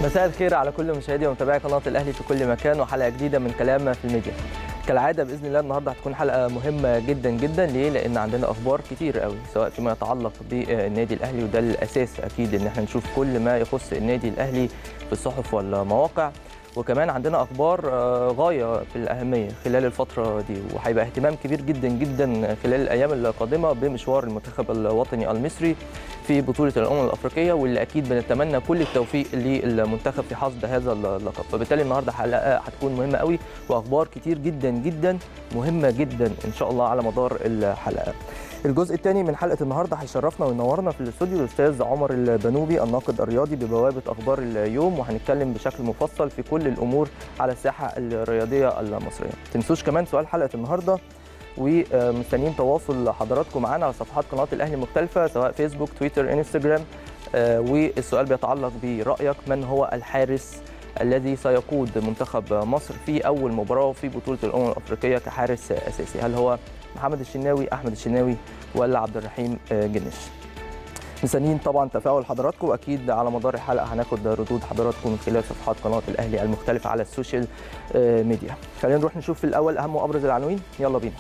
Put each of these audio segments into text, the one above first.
مساء الخير على كل مشاهدي ومتابعي قناه الاهلي في كل مكان وحلقه جديده من كلام في الميديا كالعاده باذن الله النهارده هتكون حلقه مهمه جدا جدا ليه لان عندنا اخبار كتير قوي سواء فيما يتعلق بالنادي الاهلي وده الاساس اكيد ان احنا نشوف كل ما يخص النادي الاهلي في الصحف والمواقع وكمان عندنا اخبار غايه في الاهميه خلال الفتره دي وهيبقى اهتمام كبير جدا جدا خلال الايام القادمه بمشوار المنتخب الوطني المصري في بطوله الامم الافريقيه واللي اكيد بنتمنى كل التوفيق للمنتخب في حصد هذا اللقب فبالتالي النهارده حلقه هتكون مهمه قوي واخبار كتير جدا جدا مهمه جدا ان شاء الله على مدار الحلقه الجزء الثاني من حلقه النهارده هيشرفنا وينورنا في الاستوديو الاستاذ عمر البنوبي الناقد الرياضي ببوابه اخبار اليوم وهنتكلم بشكل مفصل في كل الامور على الساحه الرياضيه المصريه. ما تنسوش كمان سؤال حلقه النهارده ومستنيين تواصل حضراتكم معانا على صفحات قناه الاهلي المختلفه سواء فيسبوك تويتر انستجرام والسؤال بيتعلق برايك من هو الحارس الذي سيقود منتخب مصر في اول مباراه في بطوله الامم الافريقيه كحارس اساسي هل هو محمد الشناوي احمد الشناوي ولا عبد الرحيم جنش مستنيين طبعا تفاعل حضراتكم واكيد على مدار الحلقه هناخد ردود حضراتكم من خلال صفحات قناه الاهلي المختلفه على السوشيال ميديا خلينا نروح نشوف في الاول اهم وابرز العناوين يلا بينا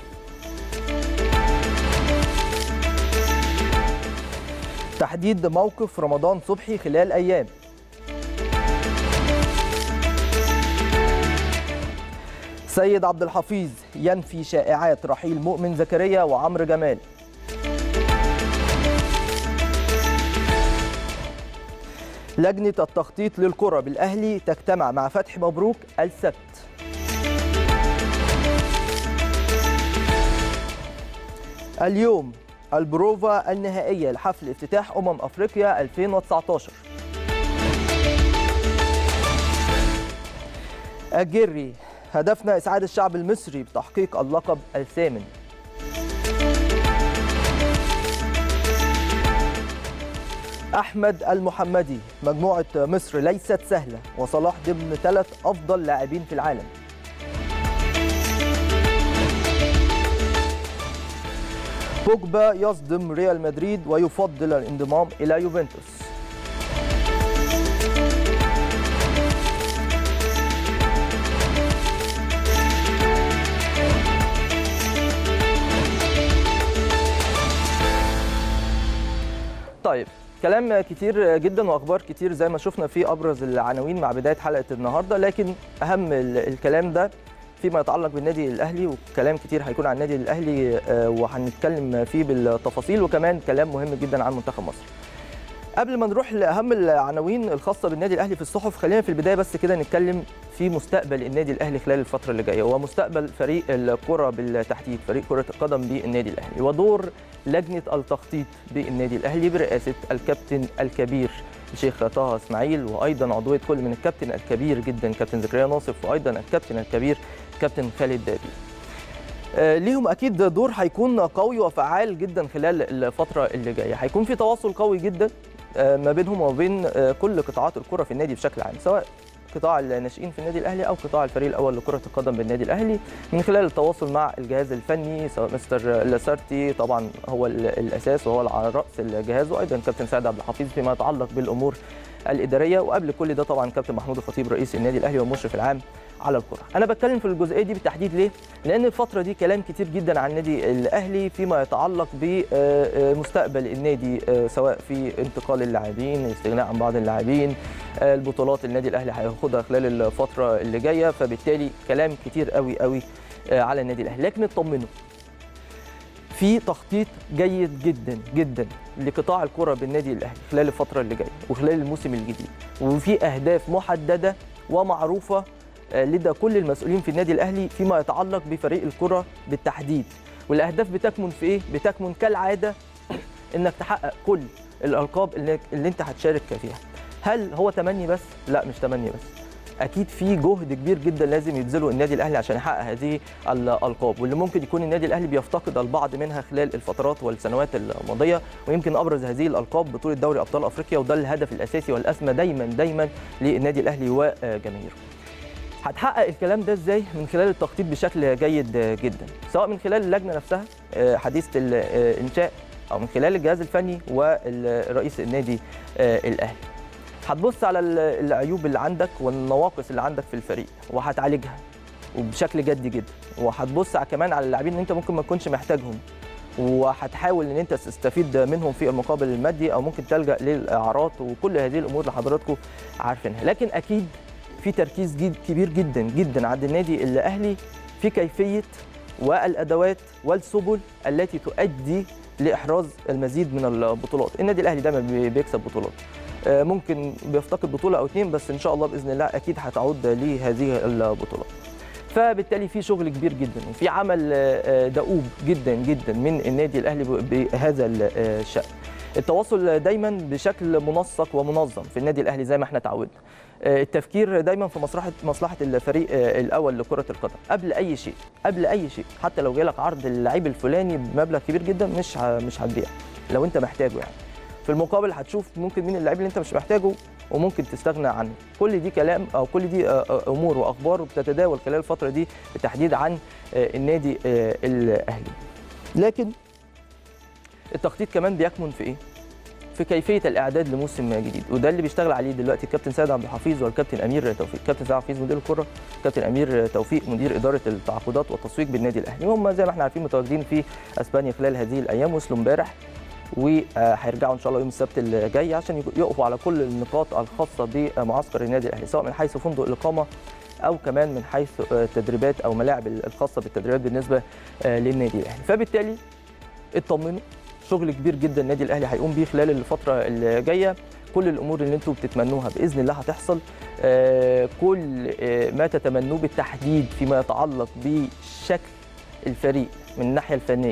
تحديد موقف رمضان صبحي خلال ايام سيد عبد الحفيظ ينفي شائعات رحيل مؤمن زكريا وعمرو جمال لجنة التخطيط للكرة بالأهلي تجتمع مع فتحي مبروك السبت اليوم البروفا النهائية لحفل افتتاح أمم أفريقيا 2019 الجري هدفنا إسعاد الشعب المصري بتحقيق اللقب الثامن أحمد المحمدي مجموعة مصر ليست سهلة وصلاح ضمن ثلاث أفضل لاعبين في العالم بوجبا يصدم ريال مدريد ويفضل الانضمام إلى يوفنتوس طيب كلام كتير جدا واخبار كتير زي ما شفنا في ابرز العناوين مع بدايه حلقه النهارده لكن اهم الكلام ده فيما يتعلق بالنادي الاهلي وكلام كتير هيكون عن النادي الاهلي وهنتكلم فيه بالتفاصيل وكمان كلام مهم جدا عن منتخب مصر. قبل ما نروح لاهم العناوين الخاصه بالنادي الاهلي في الصحف خلينا في البدايه بس كده نتكلم في مستقبل النادي الاهلي خلال الفتره اللي جايه ومستقبل فريق الكره بالتحديد فريق كره القدم بالنادي الاهلي ودور لجنه التخطيط بالنادي الاهلي برئاسه الكابتن الكبير الشيخ طه اسماعيل وايضا عضويه كل من الكابتن الكبير جدا كابتن زكريا ناصف وايضا الكابتن الكبير كابتن خالد دابي ليهم اكيد دور هيكون قوي وفعال جدا خلال الفتره اللي جايه هيكون في تواصل قوي جدا ما بينهم وما بين كل قطاعات الكره في النادي بشكل عام سواء قطاع الناشئين في النادي الاهلي او قطاع الفريق الاول لكره القدم بالنادي الاهلي من خلال التواصل مع الجهاز الفني سواء مستر لاسارتي طبعا هو الاساس وهو على راس الجهاز وايضا كابتن سعد عبد الحفيظ فيما يتعلق بالامور الاداريه وقبل كل ده طبعا كابتن محمود الخطيب رئيس النادي الاهلي والمشرف العام على الكره انا بتكلم في الجزئيه دي بالتحديد ليه لان الفتره دي كلام كتير جدا عن النادي الاهلي فيما يتعلق بمستقبل النادي سواء في انتقال اللاعبين استغناء عن بعض اللاعبين البطولات النادي الاهلي هياخدها خلال الفتره اللي جايه فبالتالي كلام كتير قوي قوي على النادي الاهلي لكن اطمنوا في تخطيط جيد جدا جدا لقطاع الكره بالنادي الاهلي خلال الفتره اللي جايه وخلال الموسم الجديد وفي اهداف محدده ومعروفه لدى كل المسؤولين في النادي الاهلي فيما يتعلق بفريق الكره بالتحديد والاهداف بتكمن في ايه بتكمن كالعاده انك تحقق كل الالقاب اللي, اللي انت هتشارك فيها هل هو تمني بس لا مش تمني بس اكيد في جهد كبير جدا لازم يبذله النادي الاهلي عشان يحقق هذه الالقاب واللي ممكن يكون النادي الاهلي بيفتقد البعض منها خلال الفترات والسنوات الماضيه ويمكن ابرز هذه الالقاب بطوله دوري ابطال افريقيا وده الهدف الاساسي والاسمى دايما دايما للنادي الاهلي وجماهيره هتحقق الكلام ده ازاي من خلال التخطيط بشكل جيد جدا سواء من خلال اللجنه نفسها حديثه الانشاء او من خلال الجهاز الفني ورئيس النادي الاهلي هتبص على ال- العيوب اللي عندك والنواقص اللي عندك في الفريق وهتعالجها وبشكل جدي جدا وهتبص على- كمان على اللاعبين اللي انت ممكن ما تكونش محتاجهم وهتحاول ان انت تستفيد منهم في المقابل المادي او ممكن تلجا للاعارات وكل هذه الامور اللي حضراتكم عارفينها لكن اكيد في تركيز جد كبير جدا جدا عند النادي الاهلي في كيفيه والادوات والسبل التي تؤدي لاحراز المزيد من البطولات النادي الاهلي دايما بي- بيكسب بطولات آه، ممكن بيفتقد بطوله او اتنين بس ان شاء الله باذن الله اكيد هتعود لهذه البطولات فبالتالي في شغل كبير جدا وفي عمل آه، دؤوب جدا جدا من النادي الاهلي ب- بهذا الشان التواصل دايما بشكل منسق ومنظم في النادي الاهلي زي ما احنا تعودنا آه، التفكير دايما في مصلحه مصلحه الفريق آه، الاول لكره القدم قبل اي شيء قبل اي شيء حتى لو جالك عرض اللعيب الفلاني بمبلغ كبير جدا مش ه- مش هتبيع لو انت محتاجه يعني في المقابل هتشوف ممكن مين اللعيب اللي انت مش محتاجه وممكن تستغنى عنه كل دي كلام او كل دي آه، آه، امور واخبار بتتداول خلال الفتره دي بالتحديد عن آه، النادي آه، الاهلي لكن التخطيط كمان بيكمن في ايه في كيفيه الاعداد لموسم جديد وده اللي بيشتغل عليه دلوقتي الكابتن سيد عبد الحفيظ والكابتن امير توفيق كابتن سيد عبد الحفيظ مدير الكره كابتن امير توفيق مدير اداره التعاقدات والتسويق بالنادي الاهلي هم زي ما احنا عارفين متواجدين في اسبانيا خلال هذه الايام وصلوا امبارح وهيرجعوا ان شاء الله يوم السبت الجاي عشان يقفوا على كل النقاط الخاصه بمعسكر النادي الاهلي سواء من حيث فندق الاقامه او كمان من حيث التدريبات او ملاعب الخاصه بالتدريبات بالنسبه للنادي الاهلي فبالتالي اطمنوا شغل كبير جدا النادي الاهلي هيقوم بيه خلال الفتره اللي جايه كل الامور اللي انتم بتتمنوها باذن الله هتحصل آه، كل آه، ما تتمنوه بالتحديد فيما يتعلق بشكل الفريق من الناحيه الفنيه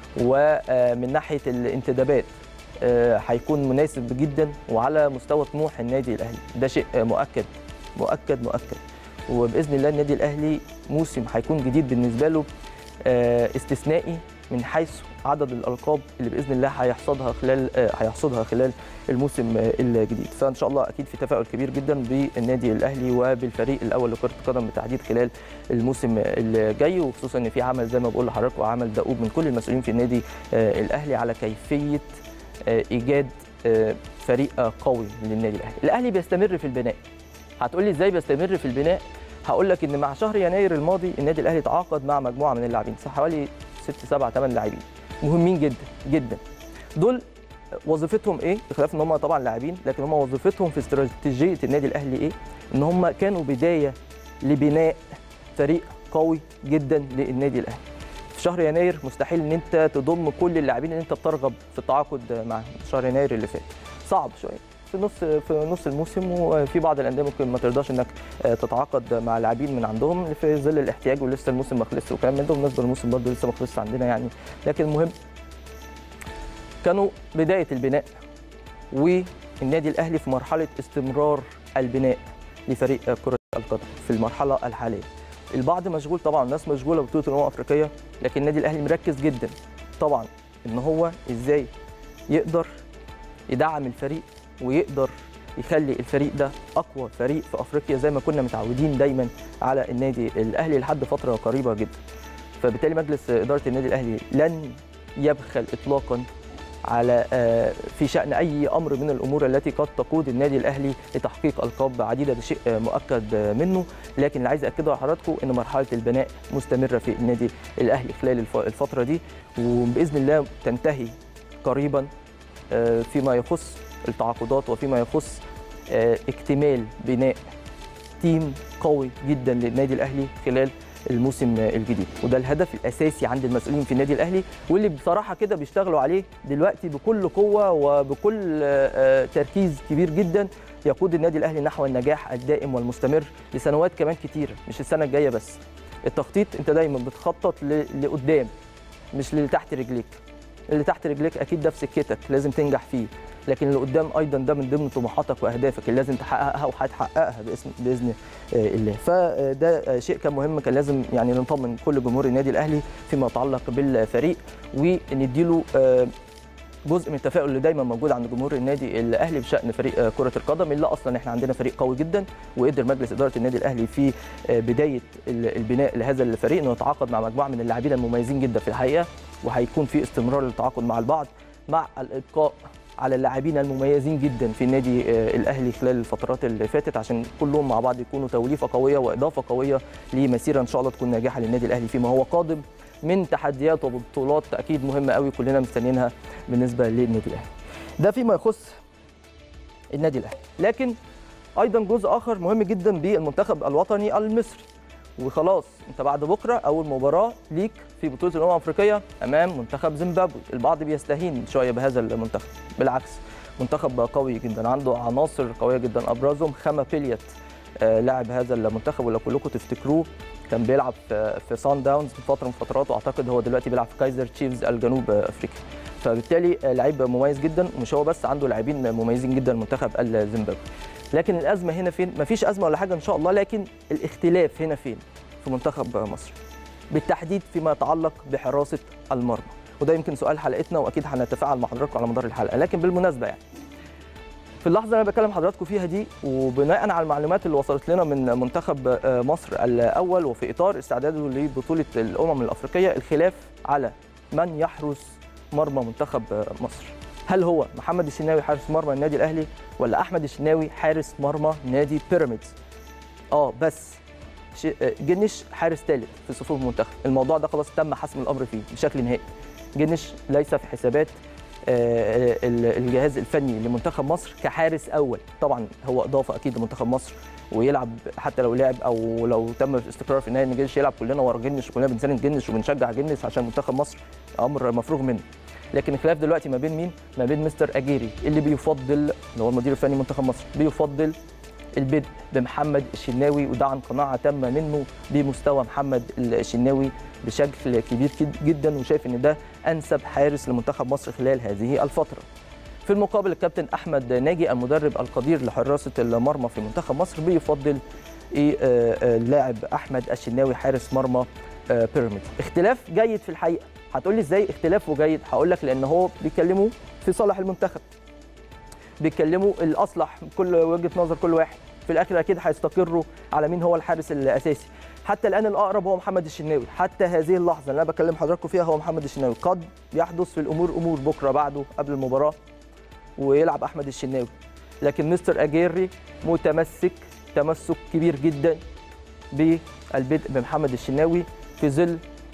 ومن ناحيه الانتدابات آه، هيكون مناسب جدا وعلى مستوى طموح النادي الاهلي ده شيء آه، مؤكد مؤكد مؤكد وباذن الله النادي الاهلي موسم هيكون جديد بالنسبه له آه، استثنائي من حيث عدد الالقاب اللي باذن الله هيحصدها خلال آه، هيحصدها خلال الموسم آه، الجديد فان شاء الله اكيد في تفاؤل كبير جدا بالنادي الاهلي وبالفريق الاول لكره القدم بالتحديد خلال الموسم الجاي وخصوصا ان في عمل زي ما بقول لحضراتكم عمل دؤوب من كل المسؤولين في النادي آه، الاهلي على كيفيه آه، ايجاد آه، فريق آه، قوي للنادي الاهلي الاهلي بيستمر في البناء هتقول لي ازاي بيستمر في البناء هقول لك ان مع شهر يناير الماضي النادي الاهلي تعاقد مع مجموعه من اللاعبين صح حوالي 6 7 8 لاعبين مهمين جدا جدا دول وظيفتهم ايه بخلاف ان هم طبعا لاعبين لكن هم وظيفتهم في استراتيجيه النادي الاهلي ايه ان هم كانوا بدايه لبناء فريق قوي جدا للنادي الاهلي في شهر يناير مستحيل ان انت تضم كل اللاعبين اللي انت بترغب في التعاقد معاهم شهر يناير اللي فات صعب شويه في نص في نص الموسم وفي بعض الانديه ممكن ما ترضاش انك آه، تتعاقد مع لاعبين من عندهم في ظل الاحتياج ولسه الموسم ما خلصش وكلام من ده بالنسبه للموسم برضه لسه ما خلصش عندنا يعني لكن المهم كانوا بدايه البناء والنادي الاهلي في مرحله استمرار البناء لفريق كره القدم في المرحله الحاليه البعض مشغول طبعا الناس مشغوله ببطوله الامم الافريقيه لكن النادي الاهلي مركز جدا طبعا ان هو ازاي يقدر يدعم الفريق ويقدر يخلي الفريق ده اقوى فريق في افريقيا زي ما كنا متعودين دايما على النادي الاهلي لحد فتره قريبه جدا فبالتالي مجلس اداره النادي الاهلي لن يبخل اطلاقا على آه، في شان اي امر من الامور التي قد تقود النادي الاهلي لتحقيق القاب عديده ده شيء آه، مؤكد آه، منه لكن اللي عايز اكده لحضراتكم ان مرحله البناء مستمره في النادي الاهلي خلال الف- الفتره دي وباذن الله تنتهي قريبا آه، فيما يخص التعاقدات وفيما يخص آه، اكتمال بناء تيم قوي جدا للنادي الاهلي خلال الموسم الجديد وده الهدف الاساسي عند المسؤولين في النادي الاهلي واللي بصراحه كده بيشتغلوا عليه دلوقتي بكل قوه وبكل آه، آه، تركيز كبير جدا يقود النادي الاهلي نحو النجاح الدائم والمستمر لسنوات كمان كتيره مش السنه الجايه بس التخطيط انت دايما بتخطط ل- لقدام مش للي تحت رجليك اللي تحت رجليك اكيد ده في سكتك لازم تنجح فيه لكن اللي قدام ايضا ده من ضمن طموحاتك واهدافك اللي لازم تحققها وهتحققها باذن باذن آه، الله فده آه، شيء كان مهم كان لازم يعني نطمن كل جمهور النادي الاهلي فيما يتعلق بالفريق ونديله آه، جزء من التفاؤل اللي دايما موجود عند جمهور النادي الاهلي بشان فريق آه، كره القدم اللي اصلا احنا عندنا فريق قوي جدا وقدر مجلس اداره النادي الاهلي في آه، بدايه ال- البناء لهذا الفريق انه يتعاقد مع مجموعه من اللاعبين المميزين جدا في الحقيقه وهيكون في استمرار للتعاقد مع البعض مع الابقاء على اللاعبين المميزين جدا في النادي الاهلي خلال الفترات اللي فاتت عشان كلهم مع بعض يكونوا توليفه قويه واضافه قويه لمسيره ان شاء الله تكون ناجحه للنادي الاهلي فيما هو قادم من تحديات وبطولات اكيد مهمه قوي كلنا مستنيينها بالنسبه للنادي الاهلي. ده فيما يخص النادي الاهلي، لكن ايضا جزء اخر مهم جدا بالمنتخب الوطني المصري. وخلاص انت بعد بكره اول مباراه ليك في بطوله الامم الافريقيه امام منتخب زيمبابوي، البعض بيستهين شويه بهذا المنتخب، بالعكس منتخب قوي جدا عنده عناصر قويه جدا ابرزهم خما بيليت آه لاعب هذا المنتخب ولو كلكم تفتكروه كان بيلعب في في سان داونز في فتره من فترات واعتقد هو دلوقتي بيلعب في كايزر تشيفز الجنوب افريقيا فبالتالي لعيب مميز جدا ومش هو بس عنده لاعبين مميزين جدا المنتخب الزيمبابوي لكن الازمه هنا فين مفيش ازمه ولا حاجه ان شاء الله لكن الاختلاف هنا فين في منتخب مصر بالتحديد فيما يتعلق بحراسه المرمى وده يمكن سؤال حلقتنا واكيد هنتفاعل مع حضراتكم على مدار الحلقه لكن بالمناسبه يعني في اللحظه اللي انا بكلم حضراتكم فيها دي وبناء على المعلومات اللي وصلت لنا من منتخب مصر الاول وفي اطار استعداده لبطوله الامم الافريقيه الخلاف على من يحرس مرمى منتخب مصر هل هو محمد الشناوي حارس مرمى النادي الاهلي ولا احمد الشناوي حارس مرمى نادي بيراميدز اه بس جنش حارس ثالث في صفوف المنتخب الموضوع ده خلاص تم حسم الامر فيه بشكل نهائي جنش ليس في حسابات الجهاز الفني لمنتخب مصر كحارس اول طبعا هو اضافه اكيد لمنتخب مصر ويلعب حتى لو لعب او لو تم الاستقرار في النهايه ان جنش يلعب كلنا ورا جنش وكلنا بنساند جنش وبنشجع جنش عشان منتخب مصر امر مفروغ منه لكن الخلاف دلوقتي ما بين مين؟ ما بين مستر اجيري اللي بيفضل اللي هو المدير الفني منتخب مصر بيفضل البدء بمحمد الشناوي وده عن قناعه تامه منه بمستوى محمد الشناوي بشكل كبير جدا وشايف ان ده انسب حارس لمنتخب مصر خلال هذه الفتره. في المقابل الكابتن احمد ناجي المدرب القدير لحراسه المرمى في منتخب مصر بيفضل ايه اللاعب احمد الشناوي حارس مرمى بيراميدز. اختلاف جيد في الحقيقه، هتقول لي ازاي اختلافه جيد؟ هقول لك لان هو بيكلموا في صالح المنتخب. بيتكلموا الاصلح كل وجهه نظر كل واحد في الاخر اكيد هيستقروا على مين هو الحارس الاساسي حتى الان الاقرب هو محمد الشناوي حتى هذه اللحظه اللي انا بكلم حضراتكم فيها هو محمد الشناوي قد يحدث في الامور امور بكره بعده قبل المباراه ويلعب احمد الشناوي لكن مستر اجيري متمسك تمسك كبير جدا بالبدء بمحمد الشناوي في ظل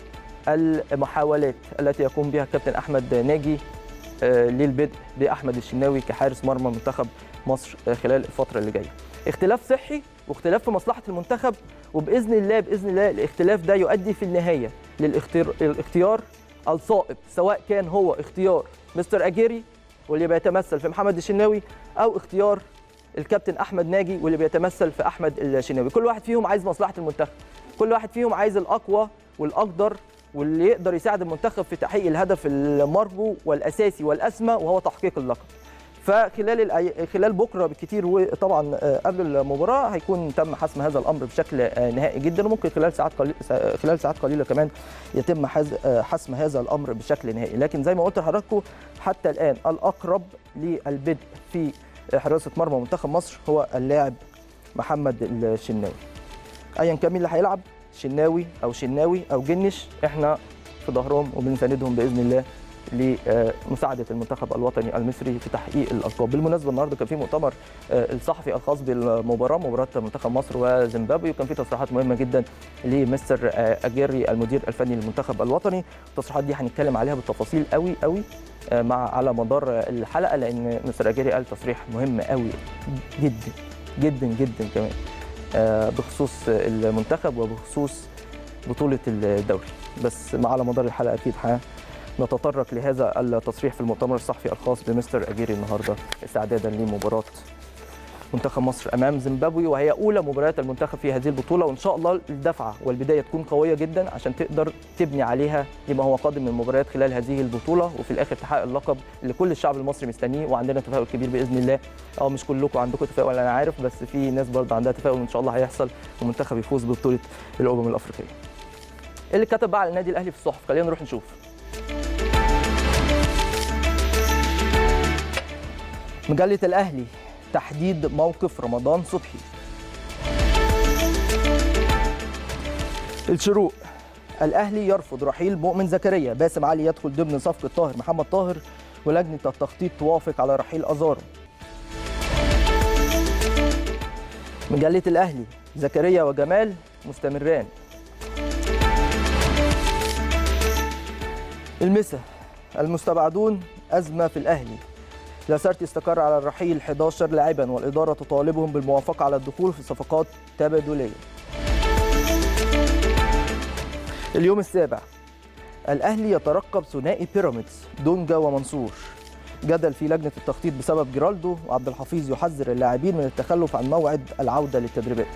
المحاولات التي يقوم بها الكابتن احمد ناجي للبدء باحمد الشناوي كحارس مرمى منتخب مصر خلال الفتره اللي جايه. اختلاف صحي واختلاف في مصلحه المنتخب وباذن الله باذن الله الاختلاف ده يؤدي في النهايه للاختيار الصائب سواء كان هو اختيار مستر اجيري واللي بيتمثل في محمد الشناوي او اختيار الكابتن احمد ناجي واللي بيتمثل في احمد الشناوي، كل واحد فيهم عايز مصلحه المنتخب، كل واحد فيهم عايز الاقوى والاقدر واللي يقدر يساعد المنتخب في تحقيق الهدف المرجو والاساسي والاسمى وهو تحقيق اللقب. فخلال الأي... خلال بكره بالكثير وطبعا قبل المباراه هيكون تم حسم هذا الامر بشكل نهائي جدا وممكن خلال ساعات قليل... خلال ساعات قليله كمان يتم حز... حسم هذا الامر بشكل نهائي لكن زي ما قلت لحضراتكم حتى الان الاقرب للبدء في حراسه مرمى منتخب مصر هو اللاعب محمد الشناوي ايا كان مين اللي هيلعب شناوي او شناوي او جنش احنا في ظهرهم وبنساندهم باذن الله لمساعده المنتخب الوطني المصري في تحقيق الالقاب بالمناسبه النهارده كان في مؤتمر الصحفي الخاص بالمباراه مباراه منتخب مصر وزيمبابوي وكان في تصريحات مهمه جدا لمستر اجيري المدير الفني للمنتخب الوطني التصريحات دي هنتكلم عليها بالتفاصيل قوي قوي مع على مدار الحلقه لان مستر اجيري قال تصريح مهم قوي جدا جدا جدا كمان بخصوص المنتخب وبخصوص بطوله الدوري بس مع على مدار الحلقه اكيد نتطرق لهذا التصريح في المؤتمر الصحفي الخاص بمستر اجيري النهارده استعدادا لمباراه منتخب مصر امام زيمبابوي وهي اولى مباريات المنتخب في هذه البطوله وان شاء الله الدفعه والبدايه تكون قويه جدا عشان تقدر تبني عليها لما هو قادم من مباريات خلال هذه البطوله وفي الاخر تحقق اللقب اللي كل الشعب المصري مستنيه وعندنا تفاؤل كبير باذن الله اه مش كلكم عندكم تفاؤل انا عارف بس في ناس برضه عندها تفاؤل ان شاء الله هيحصل والمنتخب يفوز ببطوله الامم الافريقيه. اللي كتب بقى على النادي الاهلي في الصحف خلينا نروح نشوف. مجلة الأهلي تحديد موقف رمضان صبحي الشروق الأهلي يرفض رحيل مؤمن زكريا باسم علي يدخل ضمن صفقة طاهر محمد طاهر ولجنه التخطيط توافق على رحيل ازارو مجله الاهلي زكريا وجمال مستمران المسا المستبعدون ازمه في الاهلي لاسارتي استقر على الرحيل 11 لاعبا والاداره تطالبهم بالموافقه على الدخول في صفقات تبادليه اليوم السابع الاهلي يترقب ثنائي بيراميدز دونجا ومنصور جدل في لجنه التخطيط بسبب جيرالدو وعبد الحفيظ يحذر اللاعبين من التخلف عن موعد العوده للتدريبات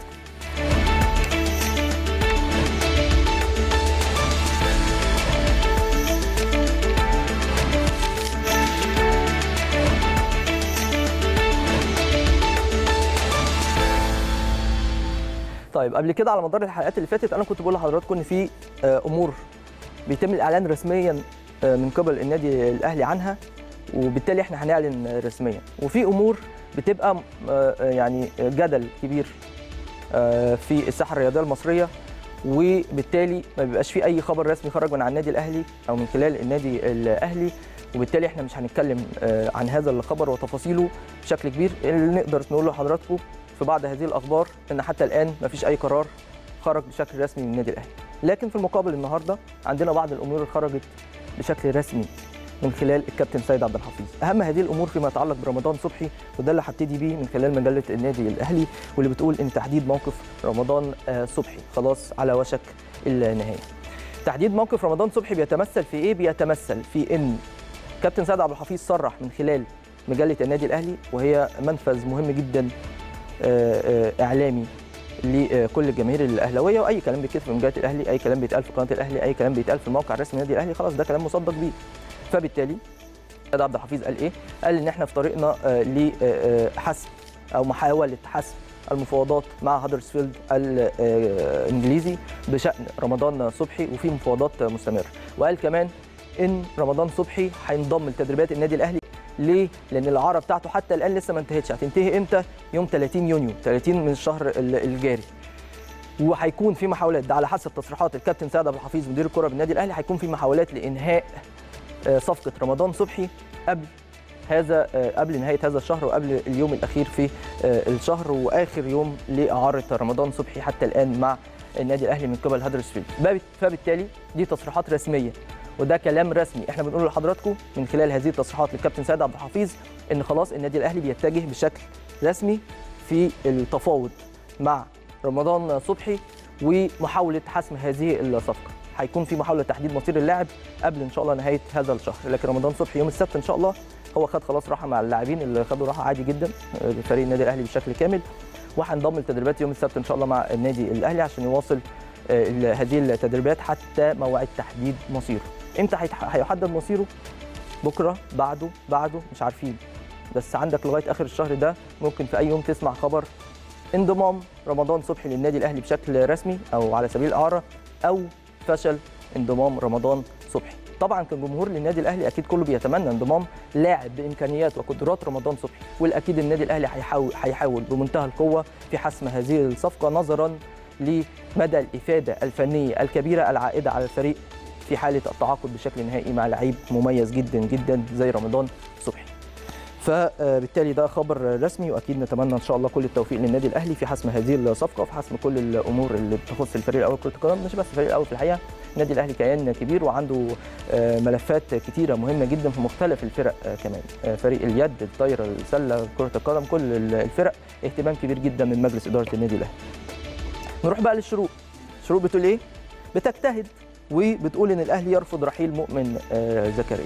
طيب قبل كده على مدار الحلقات اللي فاتت انا كنت بقول لحضراتكم ان في آه، امور بيتم الاعلان رسميا آه، من قبل النادي الاهلي عنها وبالتالي احنا هنعلن رسميا وفي امور بتبقى آه، يعني جدل كبير آه، في الساحه الرياضيه المصريه وبالتالي ما بيبقاش في اي خبر رسمي خرج من على النادي الاهلي او من خلال النادي الاهلي وبالتالي احنا مش هنتكلم آه، عن هذا الخبر وتفاصيله بشكل كبير اللي نقدر نقول لحضراتكم في بعض هذه الاخبار ان حتى الان ما فيش اي قرار خرج بشكل رسمي من النادي الاهلي لكن في المقابل النهارده عندنا بعض الامور اللي خرجت بشكل رسمي من خلال الكابتن سيد عبد الحفيظ اهم هذه الامور فيما يتعلق برمضان صبحي وده اللي هبتدي بيه من خلال مجله النادي الاهلي واللي بتقول ان تحديد موقف رمضان آه، صبحي خلاص على وشك النهايه تحديد موقف رمضان صبحي بيتمثل في ايه بيتمثل في ان كابتن سيد عبد الحفيظ صرح من خلال مجله النادي الاهلي وهي منفذ مهم جدا آه، آه، اعلامي لكل الجماهير الاهلاويه واي كلام بيتكتب في مجله الاهلي اي كلام بيتقال في قناه الاهلي اي كلام بيتقال في الموقع الرسمي للنادي الاهلي خلاص ده كلام مصدق بيه فبالتالي سيد عبد الحفيظ قال ايه قال ان احنا في طريقنا آه، لحسم او محاوله حسم المفاوضات مع هدرسفيلد الانجليزي بشان رمضان صبحي وفي مفاوضات مستمره وقال كمان ان رمضان صبحي هينضم لتدريبات النادي الاهلي ليه؟ لان الاعاره بتاعته حتى الان لسه ما انتهتش هتنتهي امتى؟ يوم 30 يونيو 30 من الشهر ال- الجاري وهيكون في محاولات ده على حسب تصريحات الكابتن سعد عبد الحفيظ مدير الكره بالنادي الاهلي هيكون في محاولات لانهاء آه، صفقه رمضان صبحي قبل هذا آه، قبل نهايه هذا الشهر وقبل اليوم الاخير في آه، الشهر واخر يوم لاعاره رمضان صبحي حتى الان مع النادي الاهلي من قبل هدرسفيلد فبت- فبالتالي دي تصريحات رسميه وده كلام رسمي احنا بنقول لحضراتكم من خلال هذه التصريحات للكابتن سيد عبد الحفيظ ان خلاص النادي الاهلي بيتجه بشكل رسمي في التفاوض مع رمضان صبحي ومحاوله حسم هذه الصفقه هيكون في محاوله تحديد مصير اللاعب قبل ان شاء الله نهايه هذا الشهر لكن رمضان صبحي يوم السبت ان شاء الله هو خد خلاص راحه مع اللاعبين اللي خدوا راحه عادي جدا آه، فريق النادي الاهلي بشكل كامل وهنضم للتدريبات يوم السبت ان شاء الله مع النادي الاهلي عشان يواصل آه، ال- هذه التدريبات حتى موعد تحديد مصيره امتى هيتح- هيحدد مصيره بكره بعده بعده مش عارفين بس عندك لغايه اخر الشهر ده ممكن في اي يوم تسمع خبر انضمام رمضان صبحي للنادي الاهلي بشكل رسمي او على سبيل الاعاره او فشل انضمام رمضان صبحي طبعا كجمهور للنادي الاهلي اكيد كله بيتمنى انضمام لاعب بامكانيات وقدرات رمضان صبحي والاكيد النادي الاهلي هيحاول هيحاول بمنتهى القوه في حسم هذه الصفقه نظرا لمدى الافاده الفنيه الكبيره العائده على الفريق في حاله التعاقد بشكل نهائي مع لعيب مميز جدا جدا زي رمضان صبحي فبالتالي ده خبر رسمي واكيد نتمنى ان شاء الله كل التوفيق للنادي الاهلي في حسم هذه الصفقه وفي حسم كل الامور اللي بتخص الفريق الاول كره القدم مش بس الفريق الاول في الحقيقه النادي الاهلي كيان كبير وعنده آه، ملفات كتيره مهمه جدا في مختلف الفرق آه، كمان آه، فريق اليد الطايره السله كره القدم كل الفرق اهتمام كبير جدا من مجلس اداره النادي الاهلي نروح بقى للشروق الشروق بتقول ايه بتجتهد وبتقول ان الاهلي يرفض رحيل مؤمن آه، زكريا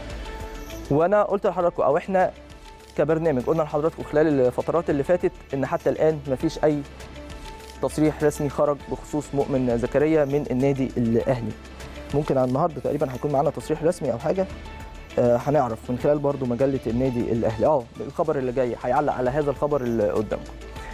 وانا قلت لحضراتكم او احنا كبرنامج قلنا لحضراتكم خلال الفترات اللي فاتت ان حتى الان مفيش اي تصريح رسمي خرج بخصوص مؤمن زكريا من النادي الاهلي ممكن على النهارده تقريبا هيكون معانا تصريح رسمي او حاجه آه، هنعرف من خلال برضو مجله النادي الاهلي اه الخبر اللي جاي هيعلق على هذا الخبر اللي قدامكم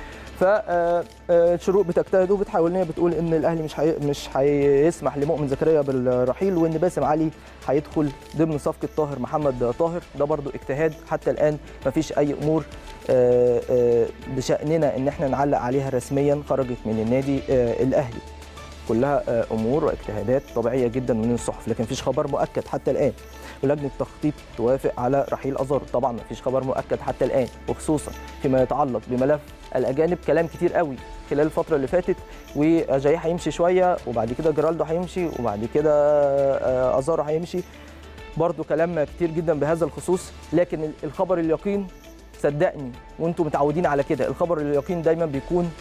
فالشروق بتجتهد وبتحاول ان هي بتقول ان الاهلي مش حي... مش هيسمح لمؤمن زكريا بالرحيل وان باسم علي هيدخل ضمن صفقه طاهر محمد طاهر ده برضو اجتهاد حتى الان مفيش اي امور آه، آه، بشاننا ان احنا نعلق عليها رسميا خرجت من النادي آه، الاهلي كلها آه، امور واجتهادات طبيعيه جدا من الصحف لكن مفيش خبر مؤكد حتى الان ولجنه التخطيط توافق على رحيل ازارو طبعا مفيش خبر مؤكد حتى الان وخصوصا فيما يتعلق بملف الاجانب كلام كتير قوي خلال الفتره اللي فاتت وجاي هيمشي شويه وبعد كده جرالدو هيمشي وبعد كده آه، ازارو هيمشي برضو كلام كتير جدا بهذا الخصوص لكن الخبر اليقين صدقني وانتم متعودين على كده الخبر اليقين دايما بيكون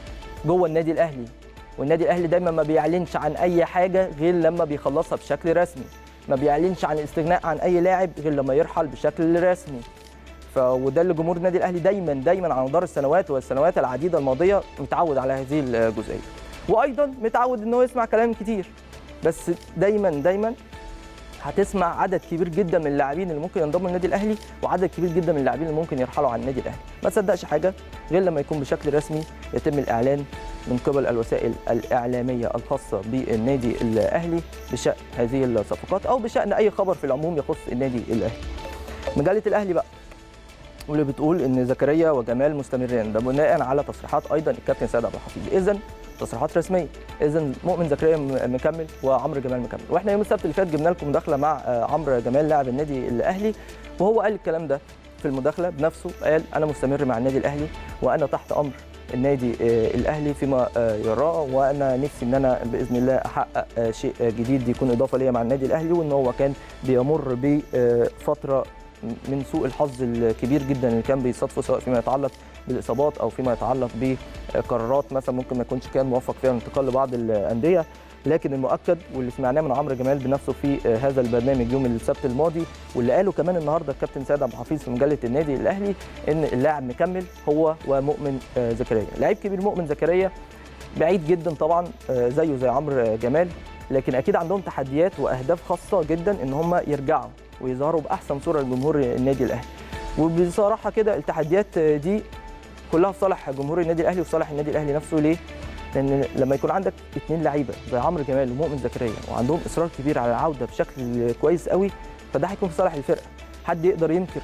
جوه النادي الاهلي والنادي الاهلي دايما ما بيعلنش عن اي حاجه غير لما بيخلصها بشكل رسمي ما بيعلنش عن الاستغناء عن اي لاعب غير لما يرحل بشكل رسمي ف وده اللي جمهور النادي الاهلي دايما دايما على مدار السنوات والسنوات العديده الماضيه متعود على هذه الجزئيه وايضا متعود ان هو يسمع كلام كتير بس دايما دايما هتسمع عدد كبير جدا من اللاعبين اللي ممكن ينضموا للنادي الاهلي وعدد كبير جدا من اللاعبين اللي ممكن يرحلوا عن النادي الاهلي ما تصدقش حاجه غير لما يكون بشكل رسمي يتم الاعلان من قبل الوسائل الاعلاميه الخاصه بالنادي الاهلي بشان هذه الصفقات او بشان اي خبر في العموم يخص النادي الاهلي مجله الاهلي بقى واللي بتقول ان زكريا وجمال مستمرين ده بناء على تصريحات ايضا الكابتن سيد عبد الحفيظ اذا تصريحات رسميه اذا مؤمن زكريا م- مكمل وعمرو جمال مكمل واحنا يوم السبت اللي فات جبنا لكم مداخله مع آه، عمرو جمال لاعب النادي الاهلي وهو قال الكلام ده في المداخله بنفسه قال انا مستمر مع النادي الاهلي وانا تحت امر النادي آه، الاهلي فيما آه، يراه وانا نفسي ان انا باذن الله احقق آه، شيء آه، جديد يكون اضافه ليا مع النادي الاهلي وان هو كان بيمر بفتره من سوء الحظ الكبير جدا اللي كان بيصادفه سواء فيما يتعلق بالاصابات او فيما يتعلق بقرارات مثلا ممكن ما يكونش كان موفق فيها الانتقال لبعض الانديه لكن المؤكد واللي سمعناه من عمرو جمال بنفسه في هذا البرنامج يوم السبت الماضي واللي قاله كمان النهارده الكابتن سيد عبد الحفيظ في مجله النادي الاهلي ان اللاعب مكمل هو ومؤمن آه، زكريا لعيب كبير مؤمن زكريا بعيد جدا طبعا آه، زيه زي عمرو جمال لكن اكيد عندهم تحديات واهداف خاصه جدا ان هم يرجعوا ويظهروا باحسن صوره لجمهور النادي الاهلي وبصراحه كده التحديات دي كلها في صالح جمهور النادي الاهلي وفي صالح النادي الاهلي نفسه ليه؟ لان لما يكون عندك اثنين لعيبه زي عمرو جمال ومؤمن زكريا وعندهم اصرار كبير على العوده بشكل كويس قوي فده هيكون في صالح الفرقه حد يقدر ينكر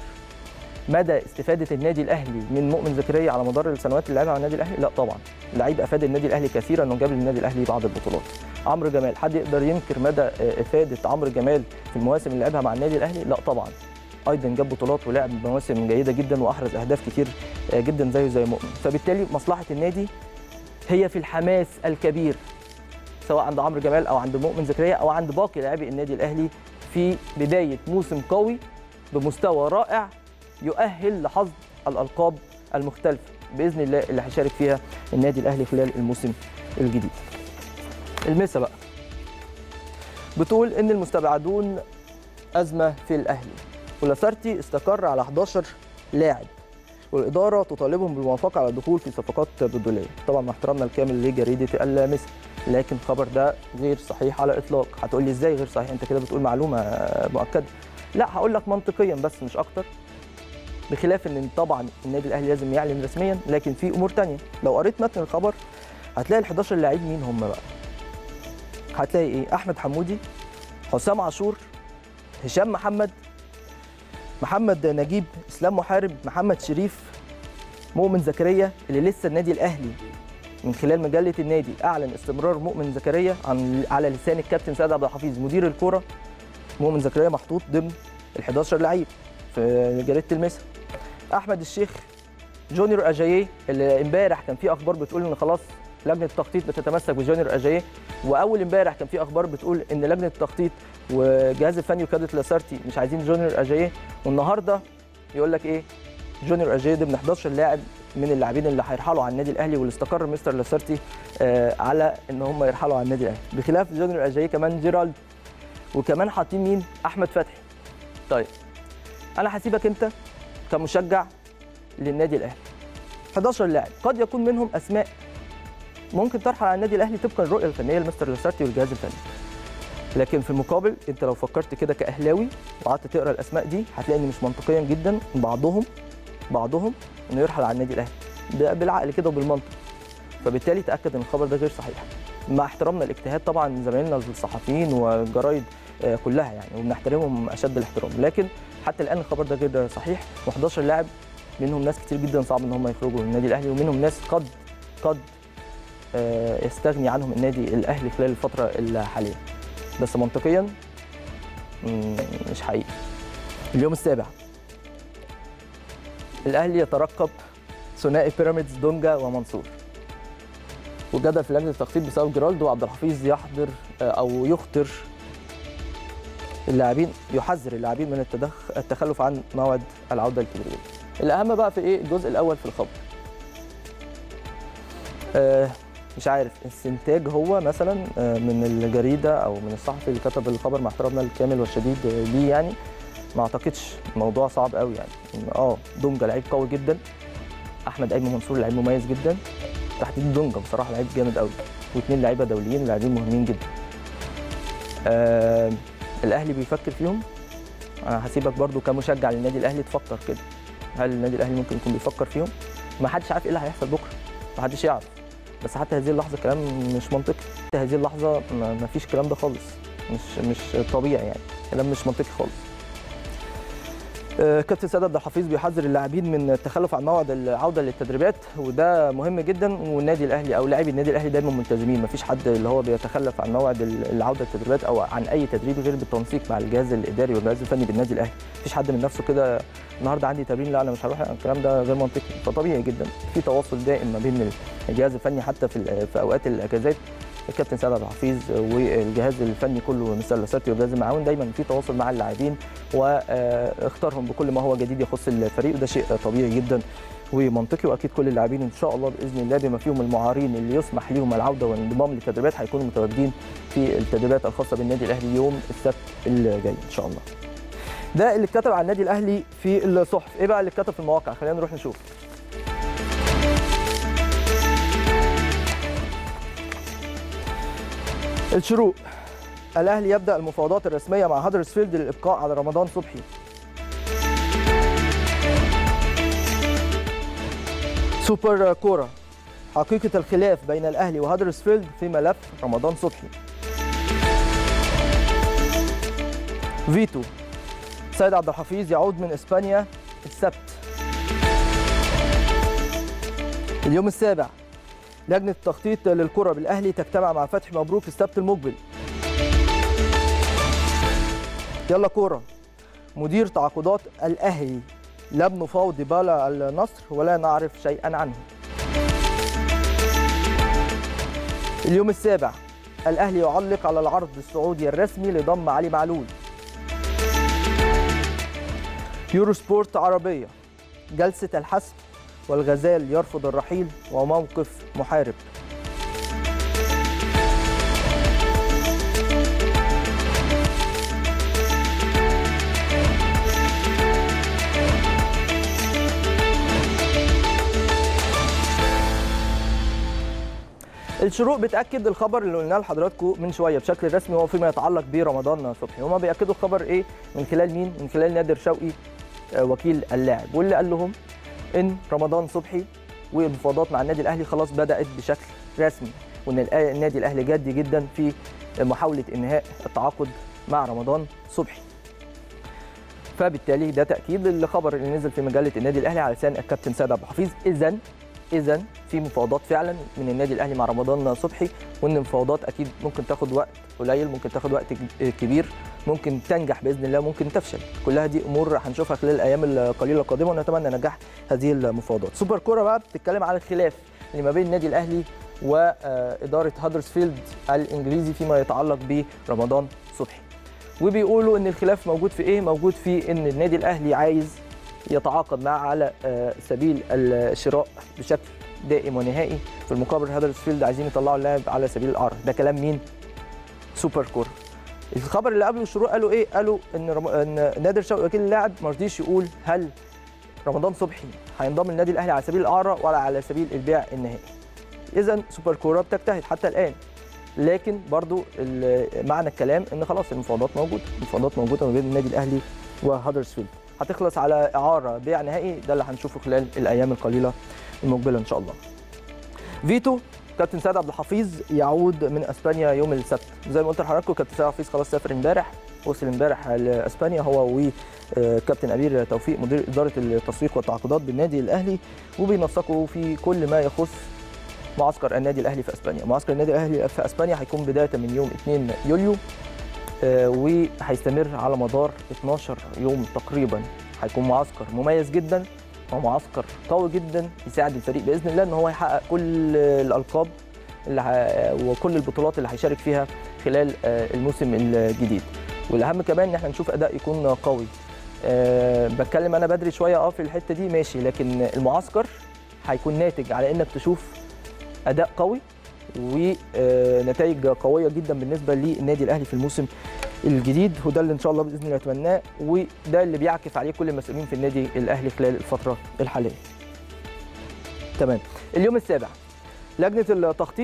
مدى استفاده النادي الاهلي من مؤمن زكريا على مدار السنوات اللي لعبها مع النادي الاهلي لا طبعا اللعيب افاد النادي الاهلي كثيرا انه جاب للنادي الاهلي بعض البطولات عمرو جمال حد يقدر ينكر مدى افاده عمرو جمال في المواسم اللي لعبها مع النادي الاهلي لا طبعا ايضا جاب بطولات ولعب مواسم جيده جدا واحرز اهداف كتير جدا زيه زي مؤمن فبالتالي مصلحه النادي هي في الحماس الكبير سواء عند عمرو جمال او عند مؤمن زكريا او عند باقي لاعبي النادي الاهلي في بدايه موسم قوي بمستوى رائع يؤهل لحظ الالقاب المختلفه باذن الله اللي هيشارك فيها النادي الاهلي خلال الموسم الجديد. المسا بقى بتقول ان المستبعدون ازمه في الاهلي ولاسارتي استقر على 11 لاعب والاداره تطالبهم بالموافقه على الدخول في صفقات بدوليه طبعا مع احترامنا الكامل لجريده المسا لكن الخبر ده غير صحيح على الاطلاق هتقول لي ازاي غير صحيح انت كده بتقول معلومه مؤكده لا هقول لك منطقيا بس مش اكتر بخلاف ان طبعا النادي الاهلي لازم يعلن رسميا لكن في امور تانية لو قريت متن الخبر هتلاقي ال 11 لعيب مين هم بقى هتلاقي ايه احمد حمودي حسام عاشور هشام محمد محمد نجيب اسلام محارب محمد شريف مؤمن زكريا اللي لسه النادي الاهلي من خلال مجله النادي اعلن استمرار مؤمن زكريا عن على لسان الكابتن سيد عبد الحفيظ مدير الكره مؤمن زكريا محطوط ضمن ال 11 لعيب في جريده المسا احمد الشيخ جونيور اجاييه اللي امبارح كان في اخبار بتقول ان خلاص لجنه التخطيط بتتمسك بجونيور اجاييه واول امبارح كان في اخبار بتقول ان لجنه التخطيط والجهاز الفني وكاده لاسارتي مش عايزين جونيور اجاييه والنهارده يقول لك ايه جونيور اجاييه ده من 11 لاعب من اللاعبين اللي هيرحلوا على النادي الاهلي واللي استقر مستر لاسارتي آه على ان هم يرحلوا على النادي الاهلي بخلاف جونيور اجاييه كمان جيرالد وكمان حاطين مين احمد فتحي طيب انا هسيبك انت كمشجع للنادي الاهلي 11 لاعب قد يكون منهم اسماء ممكن ترحل على النادي الاهلي طبقا للرؤيه الفنيه لمستر لاسارتي والجهاز الفني لكن في المقابل انت لو فكرت كده كاهلاوي وقعدت تقرا الاسماء دي هتلاقي ان مش منطقيا جدا بعضهم بعضهم انه يرحل على النادي الاهلي ده بالعقل كده وبالمنطق فبالتالي تاكد ان الخبر ده غير صحيح مع احترامنا الاجتهاد طبعا زمايلنا الصحفيين والجرايد كلها يعني وبنحترمهم اشد الاحترام لكن حتى الان الخبر ده غير صحيح و11 لاعب منهم ناس كتير جدا صعب ان هم يخرجوا من النادي الاهلي ومنهم ناس قد قد آه، يستغني عنهم النادي الاهلي خلال الفتره الحاليه بس منطقيا مم، مش حقيقي اليوم السابع الاهلي يترقب ثنائي بيراميدز دونجا ومنصور وجدل في لجنه التخطيط بسبب جيرالدو وعبد الحفيظ يحضر آه، او يخطر اللاعبين يحذر اللاعبين من التدخ... التخلف عن موعد العوده للتدريب الاهم بقى في ايه الجزء الاول في الخبر آه مش عارف استنتاج هو مثلا آه من الجريده او من الصحفي اللي كتب الخبر مع احترامنا الكامل والشديد آه، ليه يعني ما اعتقدش الموضوع صعب قوي يعني اه دونجا لعيب قوي جدا احمد ايمن منصور لعيب مميز جدا تحديد دونجا بصراحه لعيب جامد قوي واثنين لعيبه دوليين لاعبين مهمين جدا آه الاهلي بيفكر فيهم انا هسيبك برضو كمشجع للنادي الاهلي تفكر كده هل النادي الاهلي ممكن يكون بيفكر فيهم ما حدش عارف ايه اللي هيحصل بكره ما حدش يعرف بس حتى هذه اللحظه كلام مش منطقي حتى هذه اللحظه ما ما فيش الكلام ده خالص مش مش طبيعي يعني كلام مش منطقي خالص آه، كابتن سيد عبد الحفيظ بيحذر اللاعبين من التخلف عن موعد العوده للتدريبات وده مهم جدا والنادي الاهلي او لاعبي النادي الاهلي دايما ملتزمين مفيش حد اللي هو بيتخلف عن موعد العوده للتدريبات او عن اي تدريب غير بالتنسيق مع الجهاز الاداري والجهاز الفني بالنادي الاهلي مفيش حد من نفسه كده النهارده عندي تمرين لا انا مش هروح الكلام ده غير منطقي فطبيعي جدا في تواصل دائم ما بين الجهاز الفني حتى في ال- في اوقات الاجازات الكابتن سيد عبد الحفيظ والجهاز الفني كله مثلثاتي والجهاز المعاون دايما في تواصل مع اللاعبين واختارهم بكل ما هو جديد يخص الفريق وده شيء طبيعي جدا ومنطقي واكيد كل اللاعبين ان شاء الله باذن الله بما فيهم المعارين اللي يسمح لهم العوده والانضمام للتدريبات هيكونوا متواجدين في التدريبات الخاصه بالنادي الاهلي يوم السبت اللي جاي ان شاء الله. ده اللي اتكتب عن النادي الاهلي في الصحف، ايه بقى اللي اتكتب في المواقع؟ خلينا نروح نشوف. الشروق الاهلي يبدا المفاوضات الرسميه مع هدرسفيلد للابقاء على رمضان صبحي سوبر كوره حقيقه الخلاف بين الاهلي وهدرسفيلد في ملف رمضان صبحي فيتو سيد عبد الحفيظ يعود من اسبانيا السبت اليوم السابع لجنه التخطيط للكره بالاهلي تجتمع مع فتحي مبروك السبت المقبل يلا كوره مدير تعاقدات الاهلي لم نفاوض ديبالا النصر ولا نعرف شيئا عنه اليوم السابع الاهلي يعلق على العرض السعودي الرسمي لضم علي معلول يورو سبورت عربيه جلسه الحسم والغزال يرفض الرحيل وموقف محارب الشروق بتاكد الخبر اللي قلناه لحضراتكم من شويه بشكل رسمي هو فيما يتعلق برمضان صبحي هما بياكدوا الخبر ايه من خلال مين من خلال نادر شوقي آه، وكيل اللاعب واللي قال لهم ان رمضان صبحي والمفاوضات مع النادي الاهلي خلاص بدات بشكل رسمي وان الآ- النادي الاهلي جدي جدا في محاوله انهاء التعاقد مع رمضان صبحي فبالتالي ده تاكيد للخبر اللي نزل في مجله النادي الاهلي على لسان الكابتن سيد عبد الحفيظ اذا اذا في مفاوضات فعلا من النادي الاهلي مع رمضان صبحي وان المفاوضات اكيد ممكن تاخد وقت قليل ممكن تاخد وقت ك- كبير ممكن تنجح باذن الله ممكن تفشل كلها دي امور هنشوفها خلال الايام القليله القادمه ونتمنى نجاح هذه المفاوضات سوبر كوره بقى بتتكلم على الخلاف اللي ما بين النادي الاهلي واداره هادرسفيلد الانجليزي فيما يتعلق برمضان صبحي وبيقولوا ان الخلاف موجود في ايه موجود في ان النادي الاهلي عايز يتعاقد معاه على آه، سبيل الشراء بشكل دائم ونهائي في المقابل هدرسفيلد عايزين يطلعوا اللاعب على سبيل الاعاره ده كلام مين سوبر كوره الخبر اللي قبله الشروق قالوا ايه قالوا ان رم... ان نادر شوقي وكيل اللاعب ما رضيش يقول هل رمضان صبحي هينضم للنادي الاهلي على سبيل الاعاره ولا على سبيل البيع النهائي اذا سوبر كوره بتجتهد حتى الان لكن برضو ال- معنى الكلام ان خلاص المفاوضات موجوده المفاوضات موجوده ما بين النادي الاهلي وهدرسفيلد هتخلص على اعاره بيع نهائي ده اللي هنشوفه خلال الايام القليله المقبله ان شاء الله فيتو كابتن سيد عبد الحفيظ يعود من اسبانيا يوم السبت زي ما قلت لحضراتكم كابتن سيد عبد الحفيظ خلاص سافر امبارح وصل امبارح لاسبانيا هو وكابتن امير توفيق مدير اداره التسويق والتعاقدات بالنادي الاهلي وبينسقوا في كل ما يخص معسكر النادي الاهلي في اسبانيا معسكر النادي الاهلي في اسبانيا هيكون بدايه من يوم 2 يوليو آه، وهيستمر على مدار 12 يوم تقريبا هيكون معسكر مميز جدا ومعسكر قوي جدا يساعد الفريق باذن الله ان هو يحقق كل الالقاب اللي ه- وكل البطولات اللي هيشارك فيها خلال آه، الموسم الجديد والاهم كمان ان احنا نشوف اداء يكون قوي أه بتكلم انا بدري شويه اه في الحته دي ماشي لكن المعسكر هيكون ناتج على انك تشوف اداء قوي ونتائج قويه جدا بالنسبه للنادي الاهلي في الموسم الجديد وده اللي ان شاء الله باذن الله نتمناه وده اللي بيعكف عليه كل المسؤولين في النادي الاهلي خلال الفتره الحاليه. تمام اليوم السابع لجنه التخطيط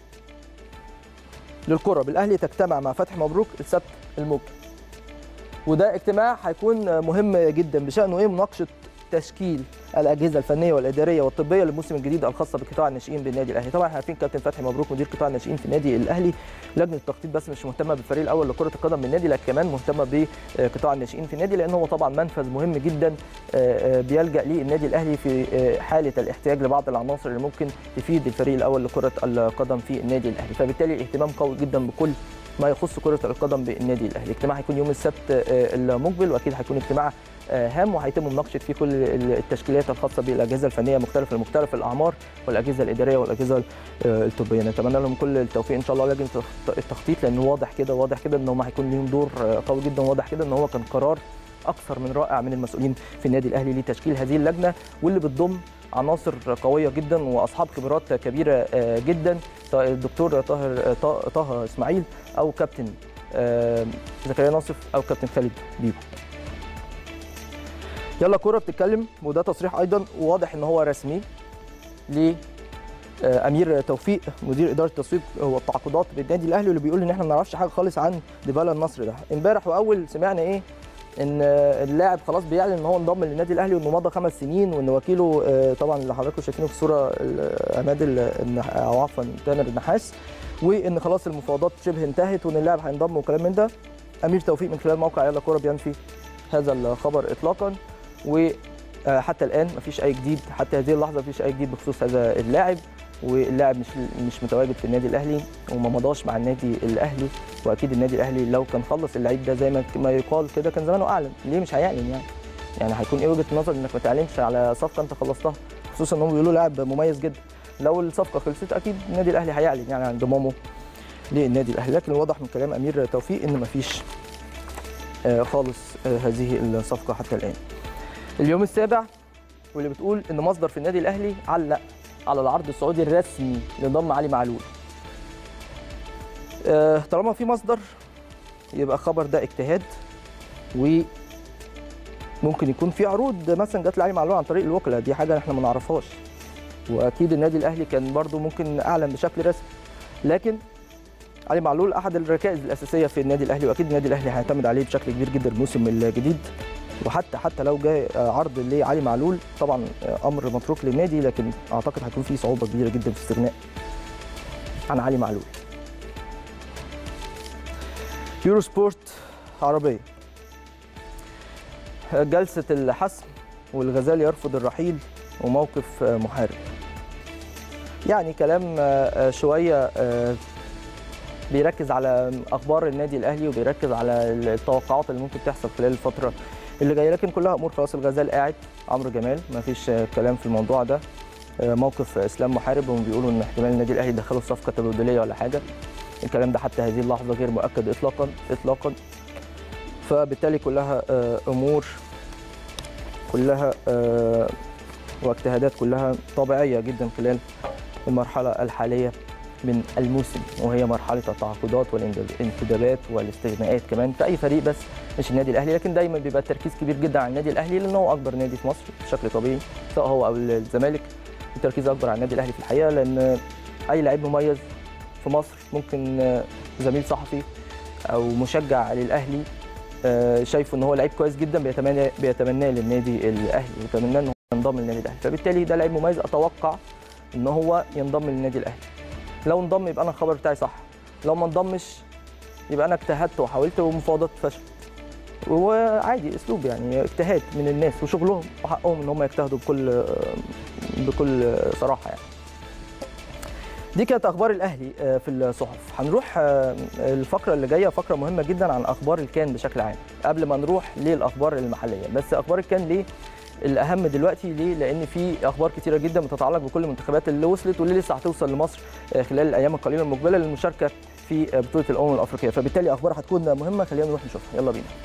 للكره بالاهلي تجتمع مع فتحي مبروك السبت المقبل وده اجتماع هيكون مهم جدا بشانه ايه مناقشه تشكيل الاجهزه الفنيه والاداريه والطبيه للموسم الجديد الخاصه بقطاع الناشئين بالنادي الاهلي طبعا احنا عارفين كابتن فتحي مبروك مدير قطاع الناشئين في النادي الاهلي لجنه التخطيط بس مش مهتمه بالفريق الاول لكره القدم بالنادي لكن كمان مهتمه بقطاع الناشئين في النادي لان هو طبعا منفذ مهم جدا آه، آه، بيلجا ليه النادي الاهلي في آه، حاله الاحتياج لبعض العناصر اللي ممكن تفيد الفريق الاول لكره القدم في النادي الاهلي فبالتالي الاهتمام قوي جدا بكل ما يخص كره القدم بالنادي الاهلي الاجتماع هيكون يوم السبت آه، المقبل واكيد هيكون اجتماع آه، هام وهيتم مناقشه فيه كل التشكيلات الخاصه بالاجهزه الفنيه مختلف مختلف الاعمار والاجهزه الاداريه والاجهزه آه، الطبيه نتمنى لهم كل التوفيق ان شاء الله لجنه التخ- التخطيط لان واضح كده واضح كده ان هم هيكون ليهم دور آه، قوي جدا واضح كده ان هو كان قرار اكثر من رائع من المسؤولين في النادي الاهلي لتشكيل هذه اللجنه واللي بتضم عناصر قويه جدا واصحاب خبرات كبيره آه، جدا سواء الدكتور طاهر آه، طه طه اسماعيل او كابتن آه، زكريا ناصف او كابتن خالد بيبو يلا كوره بتتكلم وده تصريح ايضا واضح ان هو رسمي ل آه، امير توفيق مدير اداره التسويق والتعاقدات بالنادي الاهلي واللي بيقول ان احنا ما نعرفش حاجه خالص عن ديبالا النصر ده امبارح واول سمعنا ايه ان آه، اللاعب خلاص بيعلن ان هو انضم للنادي الاهلي وانه مضى خمس سنين وان وكيله آه، طبعا اللي حضراتكم شايفينه في الصوره ال- عماد ال- النح- او عفوا تامر النحاس وان خلاص المفاوضات شبه انتهت وان اللاعب هينضم وكلام من ده امير توفيق من خلال موقع يلا كوره بينفي هذا الخبر اطلاقا وحتى الان مفيش اي جديد حتى هذه اللحظه مفيش اي جديد بخصوص هذا اللاعب واللاعب مش مش متواجد في النادي الاهلي وما مضاش مع النادي الاهلي واكيد النادي الاهلي لو كان خلص اللعيب ده زي ما ما يقال كده كان زمانه اعلن ليه مش هيعلن يعني يعني هيكون ايه وجهه النظر انك ما تعلنش على صفقه انت خلصتها خصوصا انهم بيقولوا لاعب مميز جدا لو الصفقه خلصت اكيد النادي الاهلي هيعلن يعني عن انضمامه للنادي الاهلي لكن الواضح من كلام امير توفيق ان مفيش آه، خالص آه، هذه الصفقه حتى الان اليوم السابع واللي بتقول ان مصدر في النادي الاهلي علق على العرض السعودي الرسمي لضم علي معلول آه، طالما في مصدر يبقى خبر ده اجتهاد وممكن يكون في عروض مثلا جت لعلي معلول عن طريق الوكلاء دي حاجه احنا ما نعرفهاش واكيد النادي الاهلي كان برضو ممكن اعلن بشكل رسمي لكن علي معلول احد الركائز الاساسيه في النادي الاهلي واكيد النادي الاهلي هيعتمد عليه بشكل كبير جدا الموسم الجديد وحتى حتى لو جاء عرض لعلي معلول طبعا امر متروك للنادي لكن اعتقد هيكون في صعوبه كبيره جدا في استغناء عن علي معلول يورو سبورت عربيه جلسه الحسم والغزال يرفض الرحيل وموقف محارب يعني كلام شويه بيركز على اخبار النادي الاهلي وبيركز على التوقعات اللي ممكن تحصل خلال الفتره اللي جايه لكن كلها امور خلاص الغزال قاعد عمرو جمال ما فيش كلام في الموضوع ده موقف اسلام محارب هم بيقولوا ان احتمال النادي الاهلي يدخله صفقه تبادليه ولا حاجه الكلام ده حتى هذه اللحظه غير مؤكد اطلاقا اطلاقا فبالتالي كلها امور كلها واجتهادات كلها طبيعيه جدا خلال المرحله الحاليه من الموسم وهي مرحله التعاقدات والانتدابات والاستغناءات كمان في اي فريق بس مش النادي الاهلي لكن دايما بيبقى التركيز كبير جدا على النادي الاهلي لانه هو اكبر نادي في مصر بشكل طبيعي سواء هو او الزمالك التركيز اكبر على النادي الاهلي في الحقيقه لان اي لعيب مميز في مصر ممكن زميل صحفي او مشجع للاهلي شايفه ان هو لعيب كويس جدا بيتمنى بيتمناه للنادي الاهلي ويتمناه ان هو ينضم للنادي الاهلي فبالتالي ده لعيب مميز اتوقع ان هو ينضم للنادي الاهلي لو انضم يبقى انا الخبر بتاعي صح لو ما انضمش يبقى انا اجتهدت وحاولت ومفاوضات فشلت وعادي اسلوب يعني اجتهاد من الناس وشغلهم وحقهم ان هم يجتهدوا بكل بكل صراحه يعني دي كانت اخبار الاهلي آه، في الصحف هنروح آه، الفقره اللي جايه فقره مهمه جدا عن اخبار الكان بشكل عام قبل ما نروح للاخبار المحليه بس اخبار الكان ليه الاهم دلوقتي ليه لان في اخبار كتيره جدا بتتعلق بكل المنتخبات اللي وصلت واللي لسه هتوصل لمصر آه، خلال الايام القليله المقبله للمشاركه في آه، بطوله الامم الافريقيه فبالتالي اخبار هتكون مهمه خلينا نروح نشوفها يلا بينا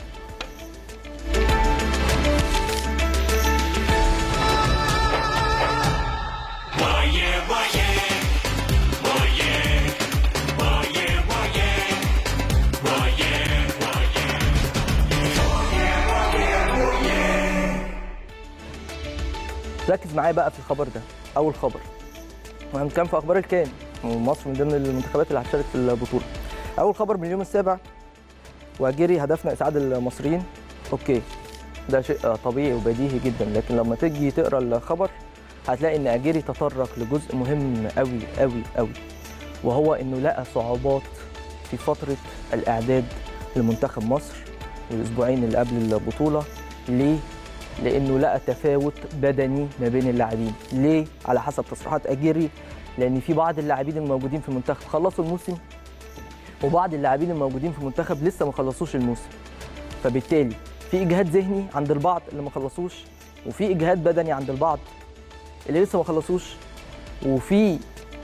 ركز معايا بقى في الخبر ده اول خبر وهنتكلم في اخبار الكان ومصر من ضمن المنتخبات اللي هتشارك في البطوله اول خبر من اليوم السابع واجري هدفنا اسعاد المصريين اوكي ده شيء طبيعي وبديهي جدا لكن لما تيجي تقرا الخبر هتلاقي ان اجيري تطرق لجزء مهم قوي قوي قوي وهو انه لقى صعوبات في فتره الاعداد لمنتخب مصر والاسبوعين اللي قبل البطوله ليه لانه لقى تفاوت بدني ما بين اللاعبين ليه على حسب تصريحات اجيري لان في بعض اللاعبين الموجودين في المنتخب خلصوا الموسم وبعض اللاعبين الموجودين في المنتخب لسه ما خلصوش الموسم فبالتالي في اجهاد ذهني عند البعض اللي ما خلصوش وفي اجهاد بدني عند البعض اللي لسه ما خلصوش وفي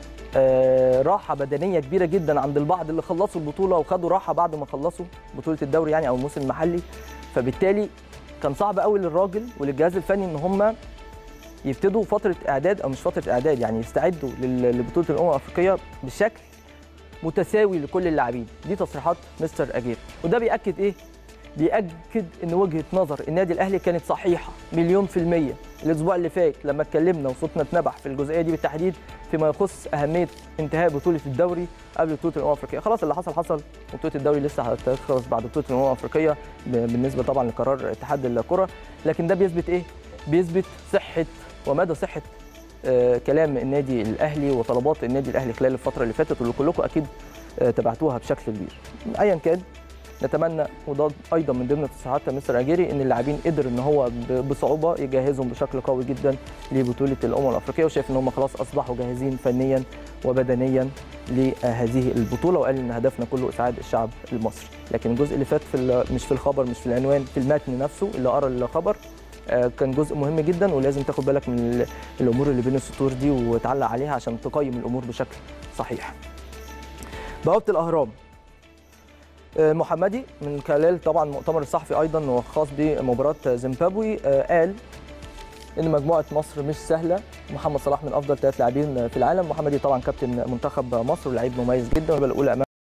آه راحه بدنيه كبيره جدا عند البعض اللي خلصوا البطوله وخدوا راحه بعد ما خلصوا بطوله الدوري يعني او الموسم المحلي فبالتالي كان صعب قوي للراجل وللجهاز الفني ان هم يبتدوا فتره اعداد او مش فتره اعداد يعني يستعدوا لل- لبطوله الامم الافريقيه بشكل متساوي لكل اللاعبين دي تصريحات مستر اجير وده بياكد ايه بيأكد ان وجهه نظر النادي الاهلي كانت صحيحه مليون في الميه الاسبوع اللي فات لما اتكلمنا وصوتنا اتنبح في الجزئيه دي بالتحديد فيما يخص اهميه انتهاء بطوله الدوري قبل بطوله الامم الافريقيه خلاص اللي حصل حصل وبطوله الدوري لسه هتخلص بعد بطوله الامم الافريقيه ب- بالنسبه طبعا لقرار اتحاد الكره لكن ده بيثبت ايه بيثبت صحه ومدى صحه آه، كلام النادي الاهلي وطلبات النادي الاهلي خلال الفتره اللي فاتت واللي كلكم اكيد آه، تابعتوها بشكل كبير ايا كان نتمنى وده ايضا من ضمن تصريحات مستر اجيري ان اللاعبين قدر ان هو ب- بصعوبه يجهزهم بشكل قوي جدا لبطوله الامم الافريقيه وشايف ان هم خلاص اصبحوا جاهزين فنيا وبدنيا لهذه البطوله وقال ان هدفنا كله اسعاد الشعب المصري لكن الجزء اللي فات في ال- مش في الخبر مش في العنوان في المتن نفسه اللي قرا الخبر آه، كان جزء مهم جدا ولازم تاخد بالك من ال- الامور اللي بين السطور دي وتعلق عليها عشان تقيم الامور بشكل صحيح بوابه الاهرام آه، محمدي من خلال طبعا مؤتمر الصحفي ايضا وخاص بمباراه زيمبابوي آه، قال ان مجموعه مصر مش سهله محمد صلاح من افضل ثلاث لاعبين في العالم محمدي طبعا كابتن منتخب مصر ولاعيب مميز جدا والبال الاولى امام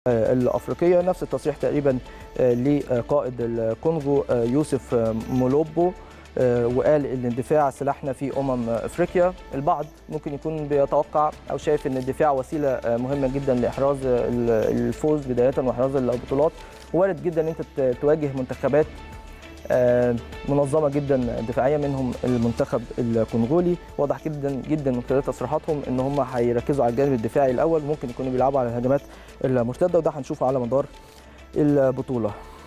الافريقيه نفس التصريح تقريبا لقائد الكونغو يوسف مولوبو وقال ان اندفاع سلاحنا في امم افريقيا البعض ممكن يكون بيتوقع او شايف ان الدفاع وسيله مهمه جدا لاحراز الفوز بدايه واحراز البطولات وارد جدا ان انت تواجه منتخبات منظمه جدا دفاعيه منهم المنتخب الكونغولي واضح جدا جدا من خلال تصريحاتهم ان هم هيركزوا على الجانب الدفاعي الاول ممكن يكونوا بيلعبوا على الهجمات المرتده وده هنشوفه على مدار البطوله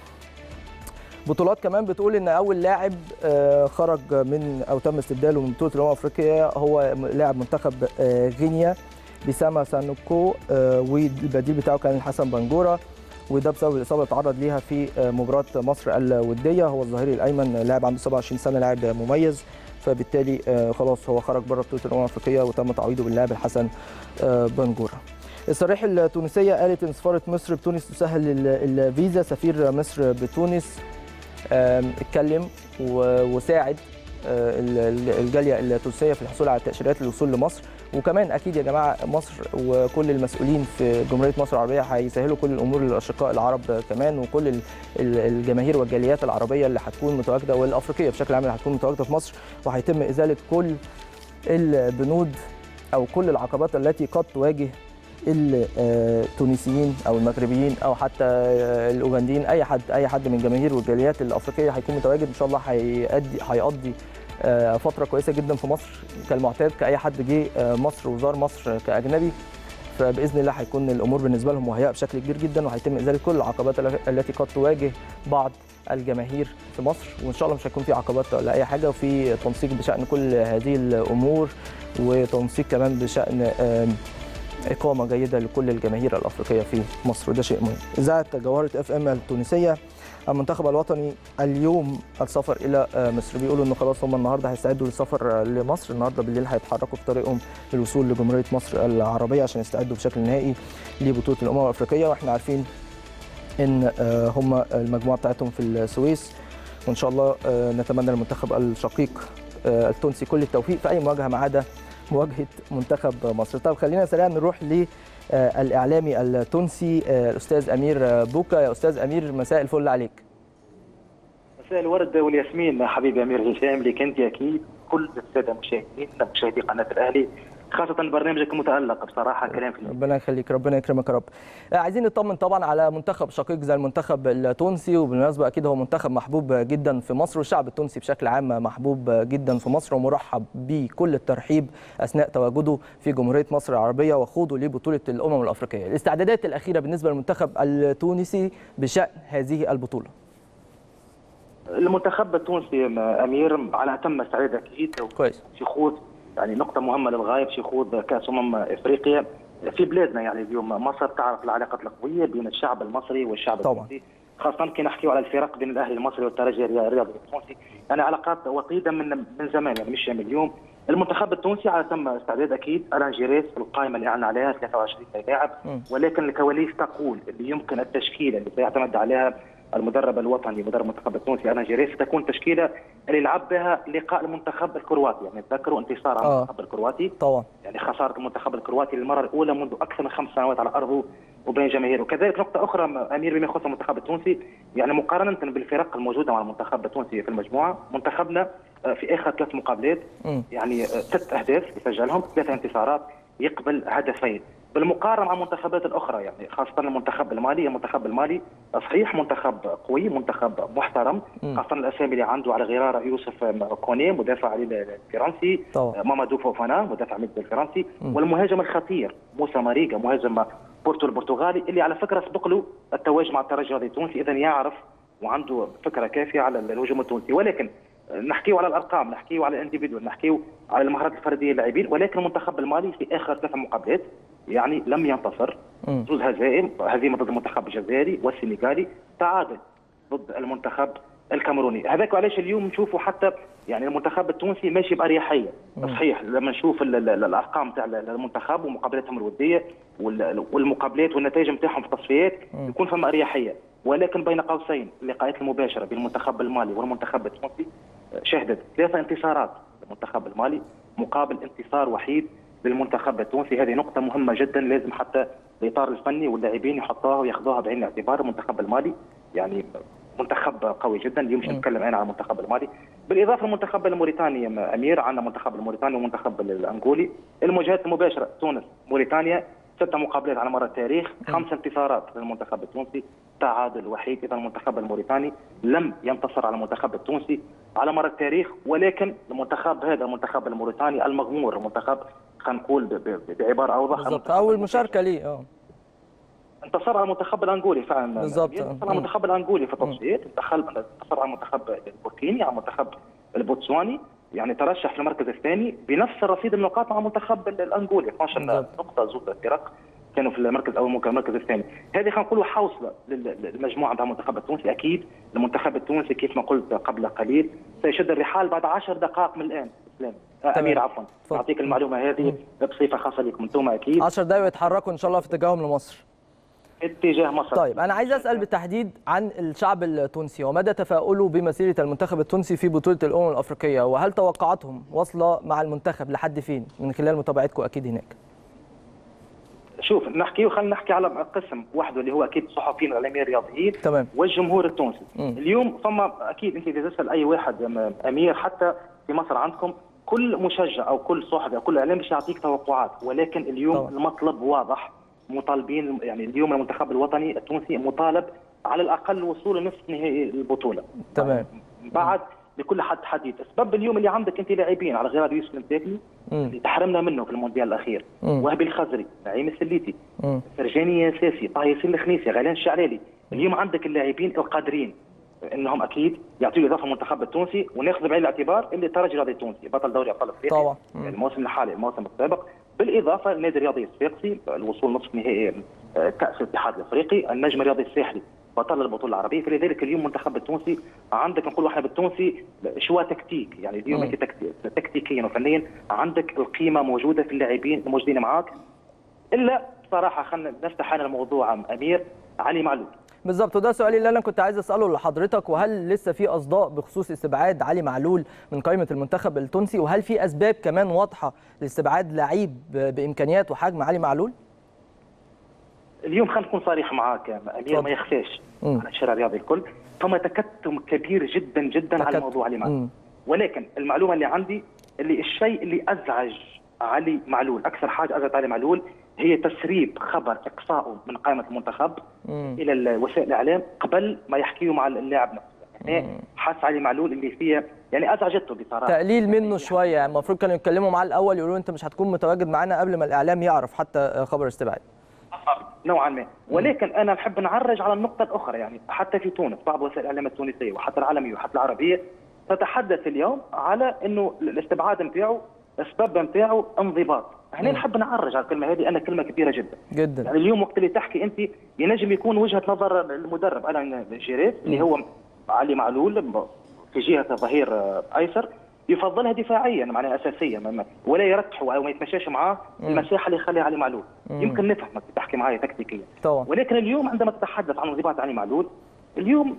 بطولات كمان بتقول ان اول لاعب خرج من او تم استبداله من بطوله الامم الافريقيه هو لاعب منتخب غينيا بسامة سانوكو والبديل بتاعه كان حسن بنجوره وده بسبب الاصابه اللي تعرض ليها في مباراه مصر الوديه هو الظهير الايمن لاعب عنده 27 سنه لاعب مميز فبالتالي خلاص هو خرج بره بطوله الامم الافريقيه وتم تعويضه باللاعب الحسن بنجوره الصريح التونسيه قالت ان سفاره مصر بتونس تسهل الفيزا سفير مصر بتونس اتكلم وساعد الجاليه التونسيه في الحصول على التاشيرات للوصول لمصر وكمان اكيد يا جماعه مصر وكل المسؤولين في جمهوريه مصر العربيه هيسهلوا كل الامور للاشقاء العرب كمان وكل الجماهير والجاليات العربيه اللي هتكون متواجده والافريقيه بشكل عام اللي هتكون متواجده في مصر وهيتم ازاله كل البنود او كل العقبات التي قد تواجه التونسيين او المغربيين او حتى الاوغنديين اي حد اي حد من جماهير والجاليات الافريقيه هيكون متواجد ان شاء الله هيأدي هيقضي فتره كويسه جدا في مصر كالمعتاد كاي حد جه مصر وزار مصر كاجنبي فباذن الله هيكون الامور بالنسبه لهم مهيئه بشكل كبير جدا وهيتم ازاله كل العقبات التي قد تواجه بعض الجماهير في مصر وان شاء الله مش هيكون في عقبات ولا اي حاجه وفي تنسيق بشان كل هذه الامور وتنسيق كمان بشان اقامه جيده لكل الجماهير الافريقيه في مصر وده شيء مهم. اذاعه جوهره اف ام التونسيه المنتخب الوطني اليوم السفر الى مصر بيقولوا انه خلاص هم النهارده هيستعدوا للسفر لمصر النهارده بالليل هيتحركوا في طريقهم للوصول لجمهوريه مصر العربيه عشان يستعدوا بشكل نهائي لبطوله الامم الافريقيه واحنا عارفين ان هم المجموعه بتاعتهم في السويس وان شاء الله نتمنى للمنتخب الشقيق التونسي كل التوفيق في اي مواجهه ما عدا مواجهه منتخب مصر طب خلينا سريعا نروح للاعلامي التونسي الاستاذ امير بوكا يا استاذ امير مساء الفل عليك مساء الورد والياسمين حبيبي امير هشام لك انت اكيد كل الساده المشاهدين مشاهدي قناه الاهلي خاصة برنامجك المتألق بصراحة كلام في ربنا يخليك ربنا يكرمك يا رب. عايزين نطمن طبعا على منتخب شقيق زي المنتخب التونسي وبالمناسبة أكيد هو منتخب محبوب جدا في مصر والشعب التونسي بشكل عام محبوب جدا في مصر ومرحب به كل الترحيب أثناء تواجده في جمهورية مصر العربية وخوضه لبطولة الأمم الأفريقية. الاستعدادات الأخيرة بالنسبة للمنتخب التونسي بشأن هذه البطولة. المنتخب التونسي امير على اتم استعداد اكيد كويس في خوض يعني نقطة مهمة للغاية في خوض كأس أمم إفريقيا في بلادنا يعني اليوم مصر تعرف العلاقات القوية بين الشعب المصري والشعب طبعا. التونسي خاصة كي نحكيو على الفرق بين الأهلي المصري والترجي الرياضي التونسي يعني علاقات وطيدة من من زمان يعني مش من اليوم المنتخب التونسي على تم استعداد اكيد الان جيريس القائمه اللي اعلن عليها 23 لاعب ولكن الكواليس تقول اللي يمكن التشكيله اللي سيعتمد عليها المدرب الوطني مدرب المنتخب التونسي انا جيريس تكون تشكيله اللي لعب بها لقاء المنتخب الكرواتي يعني تذكروا انتصار على المنتخب الكرواتي طبعا يعني خساره المنتخب الكرواتي للمره الاولى منذ اكثر من خمس سنوات على ارضه وبين جماهيره وكذلك نقطه اخرى امير بما يخص المنتخب التونسي يعني مقارنه بالفرق الموجوده مع المنتخب التونسي في المجموعه منتخبنا في اخر ثلاث مقابلات يعني ست اهداف يسجلهم ثلاثه انتصارات يقبل هدفين بالمقارنه مع المنتخبات الاخرى يعني خاصه المنتخب المالي المنتخب المالي صحيح منتخب قوي منتخب محترم خاصه الاسامي اللي عنده على غرار يوسف كوني مدافع الفرنسي مامادو فوفانا مدافع ميد الفرنسي والمهاجم الخطير موسى ماريغا مهاجم بورتو البرتغالي اللي على فكره سبق له التواجد مع الترجي التونسي اذا يعرف وعنده فكره كافيه على الهجوم التونسي ولكن نحكيو على الارقام نحكيو على الانديفيدوال نحكيو على المهارات الفرديه للاعبين ولكن المنتخب المالي في اخر ثلاث مقابلات يعني لم ينتصر فوز هزائم هزيمه ضد المنتخب الجزائري والسنغالي تعادل ضد المنتخب الكاميروني هذاك علاش اليوم نشوفوا حتى يعني المنتخب التونسي ماشي باريحيه صحيح لما نشوف الارقام تاع المنتخب ومقابلاتهم الوديه والمقابلات والنتائج نتاعهم في التصفيات يكون فما اريحيه ولكن بين قوسين اللقاءات المباشره بين المنتخب المالي والمنتخب التونسي شهدت ثلاثه انتصارات للمنتخب المالي مقابل انتصار وحيد للمنتخب التونسي هذه نقطة مهمة جدا لازم حتى الاطار الفني واللاعبين يحطوها وياخذوها بعين الاعتبار المنتخب المالي يعني منتخب قوي جدا اليوم مش م. نتكلم الان عن المنتخب المالي بالاضافه للمنتخب الموريتاني يا امير عندنا المنتخب الموريتاني والمنتخب الانغولي المواجهات المباشره تونس موريتانيا ست مقابلات على مر التاريخ خمس انتصارات للمنتخب التونسي تعادل وحيد اذا المنتخب الموريتاني لم ينتصر على المنتخب التونسي على مر التاريخ ولكن المنتخب هذا المنتخب الموريتاني المغمور المنتخب خلينا نقول ب- ب- بعباره اوضح بالظبط المنتخب اول الممتاز. مشاركه ليه اه انتصر على المنتخب الانغولي فعلا بالظبط. انتصر على المنتخب الانغولي في التصفيات دخل انتصر على المنتخب البوركيني على المنتخب البوتسواني يعني ترشح في المركز الثاني بنفس الرصيد النقاط مع المنتخب الانغولي 12 بالظبط. نقطه زوج فرق كانوا في المركز الاول ممكن المركز الثاني هذه خلينا نقول حوصله لل- للمجموعه بتاع المنتخب التونسي اكيد المنتخب التونسي كيف ما قلت قبل قليل سيشد الرحال بعد 10 دقائق من الان اسلام آه، امير عفوا اتفضل. اعطيك المعلومه هذه بصفه خاصه لكم انتم اكيد 10 دقايق ويتحركوا ان شاء الله في اتجاههم لمصر اتجاه مصر طيب انا عايز اسال بالتحديد عن الشعب التونسي ومدى تفاؤله بمسيره المنتخب التونسي في بطوله الامم الافريقيه وهل توقعاتهم واصله مع المنتخب لحد فين من خلال متابعتكم اكيد هناك شوف نحكي وخلينا نحكي على قسم وحده اللي هو اكيد الصحفيين الاعلاميين الرياضيين تمام والجمهور التونسي مم. اليوم فما اكيد انت اذا تسال اي واحد يا امير حتى في مصر عندكم كل مشجع او كل صحفي او كل اعلامي باش يعطيك توقعات ولكن اليوم طبعا. المطلب واضح مطالبين يعني اليوم المنتخب الوطني التونسي مطالب على الاقل الوصول لنصف نهائي البطوله تمام بعد لكل حد حديث اسباب اليوم اللي عندك انت لاعبين على غرار يوسف المتاكلي مم. اللي تحرمنا منه في المونديال الاخير مم. وهبي الخزري نعيم السليتي مم. فرجاني ياساسي طه ياسين الخنيسي غيلان الشعلالي اليوم عندك اللاعبين القادرين انهم اكيد يعطيوا اضافه للمنتخب التونسي وناخذ بعين الاعتبار اللي الترجي الرياضي التونسي بطل دوري ابطال افريقيا طبعا. مم. الموسم الحالي الموسم السابق بالاضافه للنادي الرياضي الصفاقسي الوصول نصف نهائي آه، كاس الاتحاد الافريقي النجم الرياضي الساحلي بطل البطوله العربيه فلذلك اليوم المنتخب التونسي عندك نقول احنا بالتونسي شوى تكتيك يعني اليوم مم. انت تكتيك تكتيكيا وفنيا عندك القيمه موجوده في اللاعبين الموجودين معاك الا بصراحه خلينا نفتح هنا الموضوع عن امير علي معلول بالظبط وده سؤالي اللي انا كنت عايز اساله لحضرتك وهل لسه في اصداء بخصوص استبعاد علي معلول من قائمه المنتخب التونسي وهل في اسباب كمان واضحه لاستبعاد لعيب ب- بامكانيات وحجم علي معلول؟ اليوم خلينا نكون صريح معاك يا امير اتفضل. ما يخفاش مم. على الشارع الرياضي الكل فما تكتم كبير جدا جدا على تكتم. موضوع علي معلول مم. ولكن المعلومه اللي عندي اللي الشيء اللي ازعج علي معلول اكثر حاجه ازعجت علي معلول هي تسريب خبر اقصائه من قائمه المنتخب مم. الى ال- وسائل الاعلام قبل ما يحكيه مع اللاعب نفسه يعني حس علي معلول اللي فيها يعني ازعجته بصراحه تقليل منه شويه يعني المفروض كانوا يتكلموا معاه الاول يقولوا له انت مش هتكون متواجد معانا قبل ما الاعلام يعرف حتى خبر استبعاد نوعا ما ولكن انا نحب نعرج على النقطه الاخرى يعني حتى في تونس بعض وسائل الاعلام التونسيه وحتى العالميه وحتى العربيه تتحدث اليوم على انه الاستبعاد نتاعو السبب نتاعو انضباط هنا مم. نحب نعرج على الكلمه هذه انا كلمه كبيره جدا جدا يعني اليوم وقت اللي تحكي انت ينجم يكون وجهه نظر المدرب الان جيريز اللي هو علي معلول في جهه ظهير آه، ايسر يفضلها دفاعيا معناها اساسيا ما- ما- ولا يرتح او ما يتمشاش معاه مم. المساحه اللي يخليها علي معلول مم. يمكن نفهمك تحكي معايا تكتيكيا طبعا ولكن اليوم عندما تتحدث عن انضباط علي معلول اليوم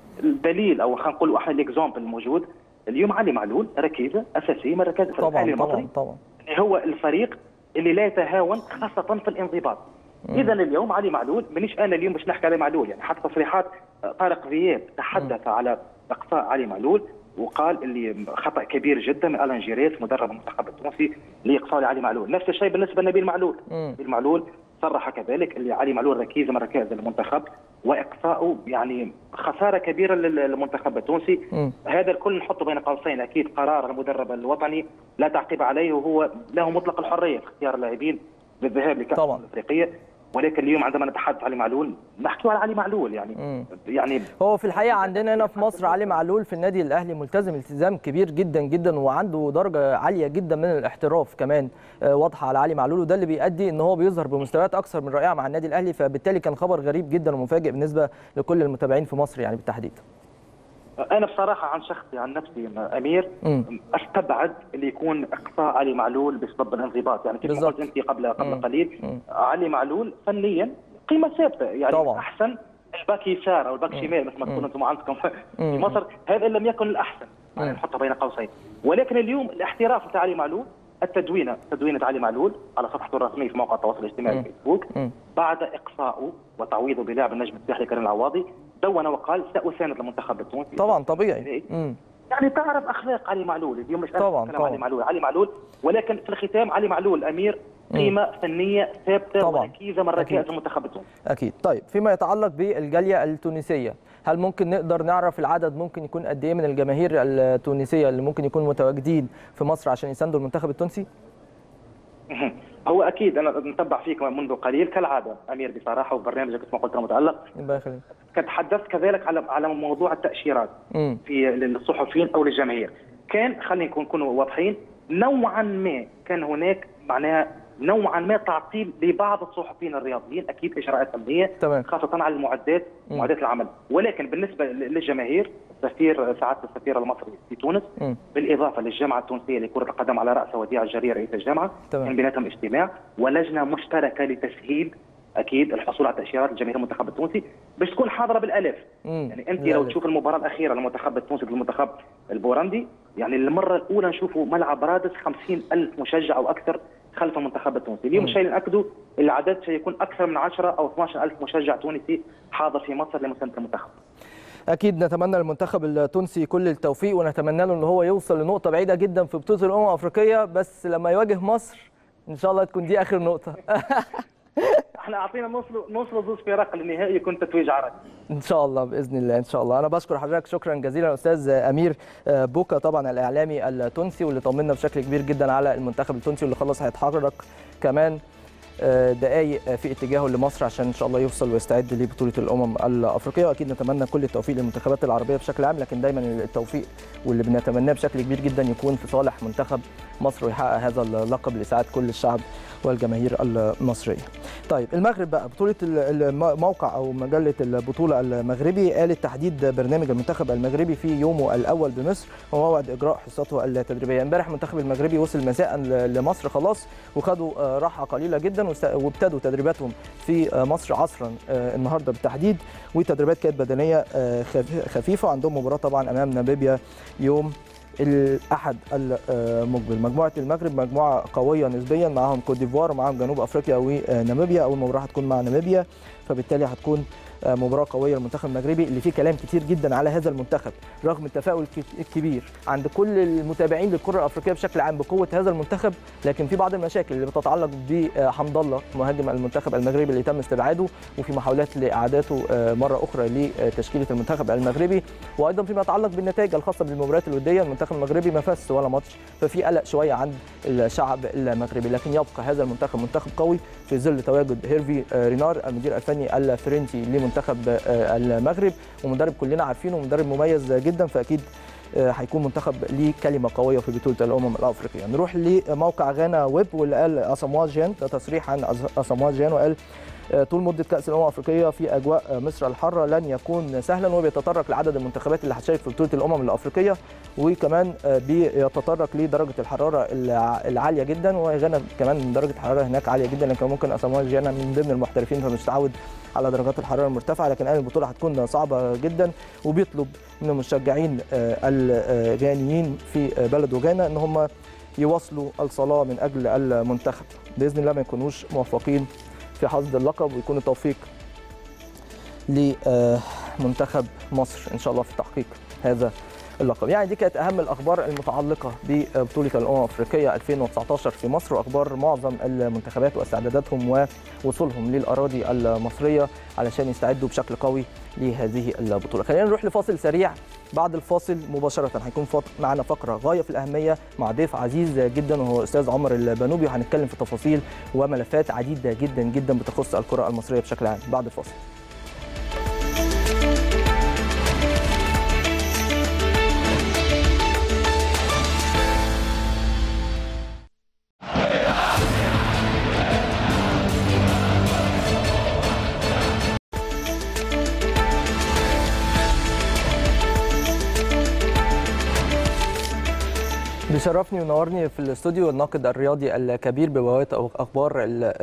الدليل او خلينا نقول احنا الاكزامبل الموجود اليوم علي معلول ركيزه اساسيه من ركائز الفريق طبعا الاهلي طبعا المصري طبعا اللي هو الفريق اللي لا يتهاون خاصه في الانضباط اذا اليوم علي معلول مانيش انا اليوم باش نحكي علي معلول يعني حتى تصريحات طارق ذياب تحدث على اقصاء علي معلول وقال اللي خطا كبير جدا من الان جيريس مدرب المنتخب التونسي لاقصاء علي معلول نفس الشيء بالنسبه لنبيل معلول مم. نبيل معلول صرح كذلك اللي علي معلول ركيزه من ركائز المنتخب واقصاؤه يعني خساره كبيره لل- للمنتخب التونسي مم. هذا الكل نحطه بين قوسين اكيد قرار المدرب الوطني لا تعقيب عليه وهو له مطلق الحريه في اختيار اللاعبين للذهاب لكاس طبعاً. الافريقيه ولكن اليوم عندما نتحدث على علي معلول نحكي على علي معلول يعني مم. يعني هو في الحقيقه عندنا هنا في مصر علي معلول في النادي الاهلي ملتزم التزام كبير جدا جدا وعنده درجه عاليه جدا من الاحتراف كمان آه، واضحه على علي معلول وده اللي بيؤدي ان هو بيظهر بمستويات اكثر من رائعه مع النادي الاهلي فبالتالي كان خبر غريب جدا ومفاجئ بالنسبه لكل المتابعين في مصر يعني بالتحديد انا بصراحه عن شخصي عن نفسي امير مم. استبعد اللي يكون اقصاء علي معلول بسبب الانضباط يعني كيف ما بالضبط. قلت انت قبل قبل مم. قليل مم. علي معلول فنيا قيمه ثابته يعني طبعاً. احسن الباك يسار او الباك شمال مثل ما تقولوا انتم عندكم في مم. مصر هذا ان لم يكن الاحسن يعني مم. نحطها بين قوسين ولكن اليوم الاحتراف بتاع علي معلول التدوينه تدوينه علي معلول على صفحته الرسميه في موقع التواصل الاجتماعي مم. فيسبوك مم. بعد اقصائه وتعويضه بلاعب النجم الساحلي كريم العواضي دون وقال ساساند المنتخب التونسي طبعا طبيعي مم. يعني تعرف اخلاق علي معلول اليوم مش أنا طبعاً، أتكلم طبعاً. علي معلول علي معلول ولكن في الختام علي معلول امير قيمه فنيه ثابته طبعاً. وركيزه من أكيد. ركائز المنتخب التونسي اكيد طيب فيما يتعلق بالجاليه التونسيه هل ممكن نقدر نعرف العدد ممكن يكون قد ايه من الجماهير التونسيه اللي ممكن يكونوا متواجدين في مصر عشان يساندوا المنتخب التونسي هو اكيد انا نتبع فيك منذ قليل كالعاده امير بصراحه وبرنامجك كما قلت المتالق الله يخليك تحدثت كذلك على على موضوع التاشيرات امم في للصحفيين او للجماهير كان خلينا نكون نكونوا واضحين نوعا ما كان هناك معناها نوعا ما تعطيل لبعض الصحفيين الرياضيين اكيد اجراءات امنيه تمام خاصه على المعدات مم. معدات العمل ولكن بالنسبه للجماهير السفير سعاده السفير المصري في تونس مم. بالاضافه للجامعه التونسيه لكره القدم على راس وديع الجرير رئيس الجامعه تمام. كان بيناتهم اجتماع ولجنه مشتركه لتسهيل اكيد الحصول على تاشيرات لجماهير المنتخب التونسي باش تكون حاضره بالالاف مم. يعني انت لا لو لا. تشوف المباراه الاخيره للمنتخب التونسي ضد المنتخب البورندي يعني للمره الاولى نشوفوا ملعب رادس 50 الف مشجع او اكثر خلف المنتخب التونسي اليوم مم. الشيء اللي ناكده العدد سيكون اكثر من 10 او 12 الف مشجع تونسي حاضر في مصر لمسانده المنتخب اكيد نتمنى للمنتخب التونسي كل التوفيق ونتمنى له ان هو يوصل لنقطه بعيده جدا في بطوله الامم الافريقيه بس لما يواجه مصر ان شاء الله تكون دي اخر نقطه احنا اعطينا نوصلوا نوصلوا زوج فرق للنهائي يكون تتويج عربي ان شاء الله باذن الله ان شاء الله انا بشكر حضرتك شكرا جزيلا استاذ امير بوكا طبعا الاعلامي التونسي واللي طمنا بشكل كبير جدا على المنتخب التونسي واللي خلاص هيتحرك كمان دقائق في اتجاهه لمصر عشان ان شاء الله يوصل ويستعد لبطوله الامم الافريقيه واكيد نتمنى كل التوفيق للمنتخبات العربيه بشكل عام لكن دايما التوفيق واللي بنتمناه بشكل كبير جدا يكون في صالح منتخب مصر ويحقق هذا اللقب لاسعاد كل الشعب والجماهير المصريه. طيب المغرب بقى بطوله الموقع او مجله البطوله المغربي قالت تحديد برنامج المنتخب المغربي في يومه الاول بمصر وموعد اجراء حصته التدريبيه. امبارح المنتخب المغربي وصل مساء لمصر خلاص وخدوا راحه قليله جدا وابتدوا تدريباتهم في مصر عصرا النهارده بالتحديد وتدريبات كانت بدنيه خفيفه عندهم مباراه طبعا امام ناميبيا يوم الاحد المقبل مجموعه المغرب مجموعه قويه نسبيا معاهم كوت ديفوار ومعاهم جنوب افريقيا وناميبيا اول مباراه هتكون مع ناميبيا فبالتالي هتكون مباراه قويه للمنتخب المغربي اللي فيه كلام كتير جدا على هذا المنتخب رغم التفاؤل الكبير عند كل المتابعين للكره الافريقيه بشكل عام بقوه هذا المنتخب لكن في بعض المشاكل اللي بتتعلق بحمد الله مهاجم المنتخب المغربي اللي تم استبعاده وفي محاولات لاعادته مره اخرى لتشكيله المنتخب المغربي وايضا فيما يتعلق بالنتائج الخاصه بالمباريات الوديه المنتخب المغربي ما فاز ولا ماتش ففي قلق شويه عند الشعب المغربي لكن يبقى هذا المنتخب منتخب قوي في ظل تواجد هيرفي رينار المدير الفني الفرنسي لمنتخب المغرب ومدرب كلنا عارفينه ومدرب مميز جدا فاكيد هيكون منتخب ليه كلمه قويه في بطوله الامم الافريقيه نروح لموقع غانا ويب واللي قال اساموا جان ده تصريح عن اساموا جان وقال طول مده كاس الامم الافريقيه في اجواء مصر الحاره لن يكون سهلا وبيتطرق لعدد المنتخبات اللي هتشارك في بطوله الامم الافريقيه وكمان بيتطرق لدرجه الحراره العاليه جدا وغانا كمان درجه الحراره هناك عاليه جدا لكن ممكن اساموا جان من ضمن المحترفين فمش متعود على درجات الحراره المرتفعه لكن قال البطوله هتكون صعبه جدا وبيطلب من المشجعين الغانيين في بلده غانا ان هم يواصلوا الصلاه من اجل المنتخب باذن الله ما يكونوش موفقين في حصد اللقب ويكون التوفيق لمنتخب مصر ان شاء الله في تحقيق هذا اللقب يعني دي كانت اهم الاخبار المتعلقه ببطوله الامم الافريقيه 2019 في مصر واخبار معظم المنتخبات واستعداداتهم ووصولهم للاراضي المصريه علشان يستعدوا بشكل قوي لهذه البطوله خلينا نروح لفاصل سريع بعد الفاصل مباشره هيكون معنا فقره غايه في الاهميه مع ضيف عزيز جدا وهو استاذ عمر البنوبي وهنتكلم في تفاصيل وملفات عديده جدا جدا بتخص الكره المصريه بشكل عام بعد الفاصل بيشرفني ونورني في الاستوديو الناقد الرياضي الكبير ببوابه اخبار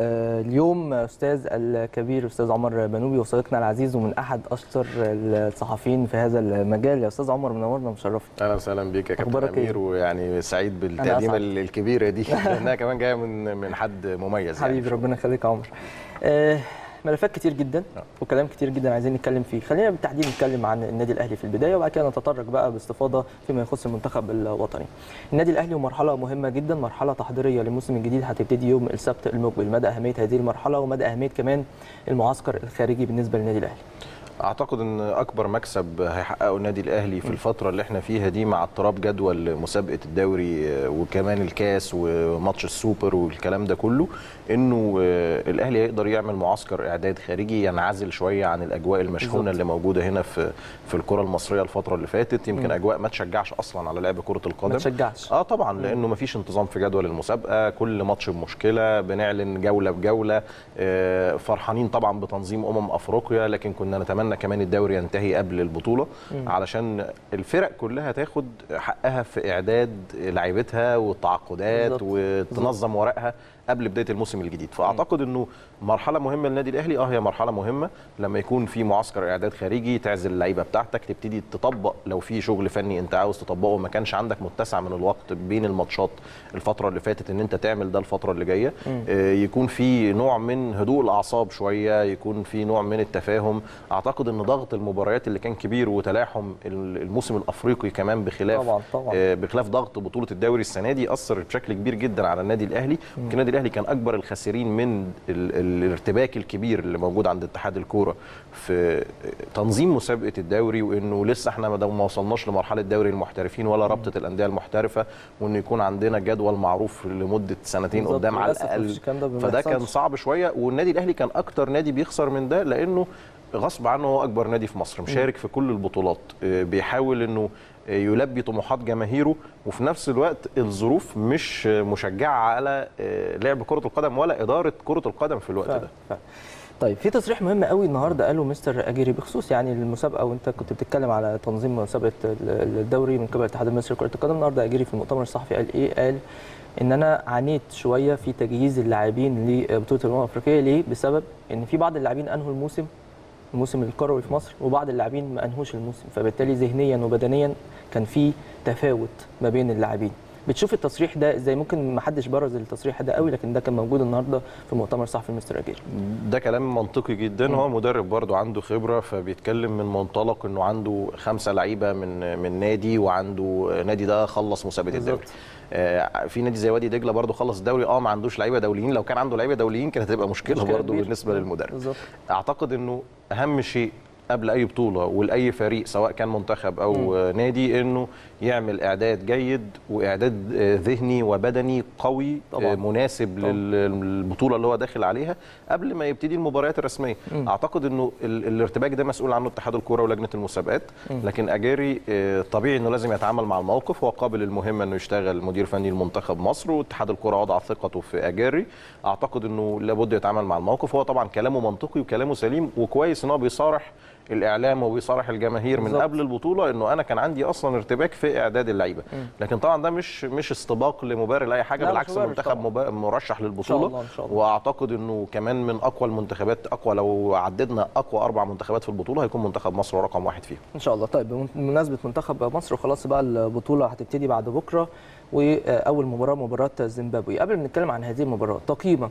اليوم استاذ الكبير استاذ عمر بنوبي وصديقنا العزيز ومن احد اشطر الصحفيين في هذا المجال يا استاذ عمر منورنا ومشرفني اهلا وسهلا بيك يا كابتن أخبارك إيه؟ امير ويعني سعيد بالتقديمه الكبيره دي لانها كمان جايه من من حد مميز حبيبي يعني ربنا يخليك يا عمر آه، ملفات كتير جدا وكلام كتير جدا عايزين نتكلم فيه خلينا بالتحديد نتكلم عن النادي الاهلي في البدايه وبعد كده نتطرق بقى باستفاضه فيما يخص المنتخب الوطني النادي الاهلي ومرحله مهمه جدا مرحله تحضيريه للموسم الجديد هتبتدي يوم السبت المقبل مدى اهميه هذه المرحله ومدى اهميه كمان المعسكر الخارجي بالنسبه للنادي الاهلي اعتقد ان اكبر مكسب هيحققه النادي الاهلي في الفتره اللي احنا فيها دي مع اضطراب جدول مسابقه الدوري آه، وكمان الكاس وماتش السوبر والكلام ده كله انه آه، الاهلي هيقدر يعمل معسكر اعداد خارجي ينعزل شويه عن الاجواء المشحونه بالظبط. اللي موجوده هنا في في الكره المصريه الفتره اللي فاتت يمكن اجواء ما تشجعش اصلا على لعب كره القدم ما تشجعش اه طبعا لانه مفيش انتظام في جدول المسابقه كل ماتش بمشكله بنعلن جوله بجوله آه، فرحانين طبعا بتنظيم امم افريقيا لكن كنا نتمنى كمان الدوري ينتهي قبل البطوله علشان الفرق كلها تاخد حقها في اعداد لعيبتها والتعاقدات بالظبط. وتنظم ورقها قبل بدايه الموسم الجديد فاعتقد انه مرحله مهمه للنادي الاهلي اه هي مرحله مهمه لما يكون في معسكر اعداد خارجي تعزل اللعيبه بتاعتك تبتدي تطبق لو في شغل فني انت عاوز تطبقه ما كانش عندك متسع من الوقت بين الماتشات الفتره اللي فاتت ان انت تعمل ده الفتره اللي جايه آه يكون في نوع من هدوء الاعصاب شويه يكون في نوع من التفاهم اعتقد ان ضغط المباريات اللي كان كبير وتلاحم الموسم الافريقي كمان بخلاف طبعا طبعا آه، بخلاف ضغط بطوله الدوري السنه دي اثر بشكل كبير جدا على النادي الاهلي يمكن النادي الاهلي كان اكبر الخاسرين من ال- ال- الارتباك الكبير اللي موجود عند اتحاد الكوره في تنظيم مسابقه الدوري وانه لسه احنا ما ما وصلناش لمرحله دوري المحترفين ولا رابطه الانديه المحترفه وانه يكون عندنا جدول معروف لمده سنتين بالظبط، قدام على للأسف الاقل مفيش الكلام ده ما فده كان بيحصلش. صعب شويه والنادي الاهلي كان اكتر نادي بيخسر من ده لانه غصب عنه هو اكبر نادي في مصر مشارك في كل البطولات آه، بيحاول انه آه، يلبي طموحات جماهيره وفي نفس الوقت الظروف مش آه، مشجعه على آه، لعب كره القدم ولا اداره كره القدم في الوقت فعلا، ده فعلا. طيب في تصريح مهم قوي النهارده قاله مستر اجيري بخصوص يعني المسابقه وانت كنت بتتكلم على تنظيم مسابقه ال- الدوري من قبل الاتحاد المصري لكره القدم النهارده اجيري في المؤتمر الصحفي قال ايه؟ قال ان انا عانيت شويه في تجهيز اللاعبين لبطوله الامم الافريقيه ليه؟ بسبب ان في بعض اللاعبين انهوا الموسم الموسم الكروي في مصر وبعض اللاعبين ما انهوش الموسم فبالتالي ذهنيا وبدنيا كان في تفاوت ما بين اللاعبين بتشوف التصريح ده ازاي ممكن ما حدش برز التصريح ده قوي لكن ده كان موجود النهارده في مؤتمر صحفي مستر اجيري ده كلام منطقي جدا هو مدرب برضه عنده خبره فبيتكلم من منطلق انه عنده خمسه لعيبه من من نادي وعنده نادي ده خلص مسابقه بالظبط. الدوري آه، في نادي زي وادي دجله برضه خلص الدوري اه ما عندوش لعيبه دوليين لو كان عنده لعيبه دوليين كانت هتبقى مشكله, مشكلة برضه كبيرة. بالنسبه للمدرب بالظبط اعتقد انه اهم شيء قبل اي بطوله ولاي فريق سواء كان منتخب او مم. نادي انه يعمل اعداد جيد واعداد آه، ذهني وبدني قوي طبعاً. آه، مناسب طبعاً. للبطوله اللي هو داخل عليها قبل ما يبتدي المباريات الرسميه مم. اعتقد انه ال- الارتباك ده مسؤول عنه اتحاد الكوره ولجنه المسابقات مم. لكن اجاري آه، طبيعي انه لازم يتعامل مع الموقف هو قابل المهمه انه يشتغل مدير فني لمنتخب مصر واتحاد الكوره وضع ثقته في اجاري اعتقد انه لابد يتعامل مع الموقف هو طبعا كلامه منطقي وكلامه سليم وكويس ان هو بيصارح الاعلام وبيصارح الجماهير من بالظبط. قبل البطوله انه انا كان عندي اصلا ارتباك في اعداد اللعيبه لكن طبعا ده مش مش استباق لمبرر لاي حاجه لا، مش بالعكس مبرر المنتخب طبعاً. مبا- مرشح ان شاء للبطوله الله ان شاء الله واعتقد انه كمان من اقوى المنتخبات اقوى لو عددنا اقوى اربع منتخبات في البطوله هيكون منتخب مصر هو رقم واحد فيهم ان شاء الله طيب بمناسبه منتخب مصر وخلاص بقى البطوله هتبتدي بعد بكره واول مباراه مباراه زيمبابوي قبل ما نتكلم عن هذه المباراه تقييمك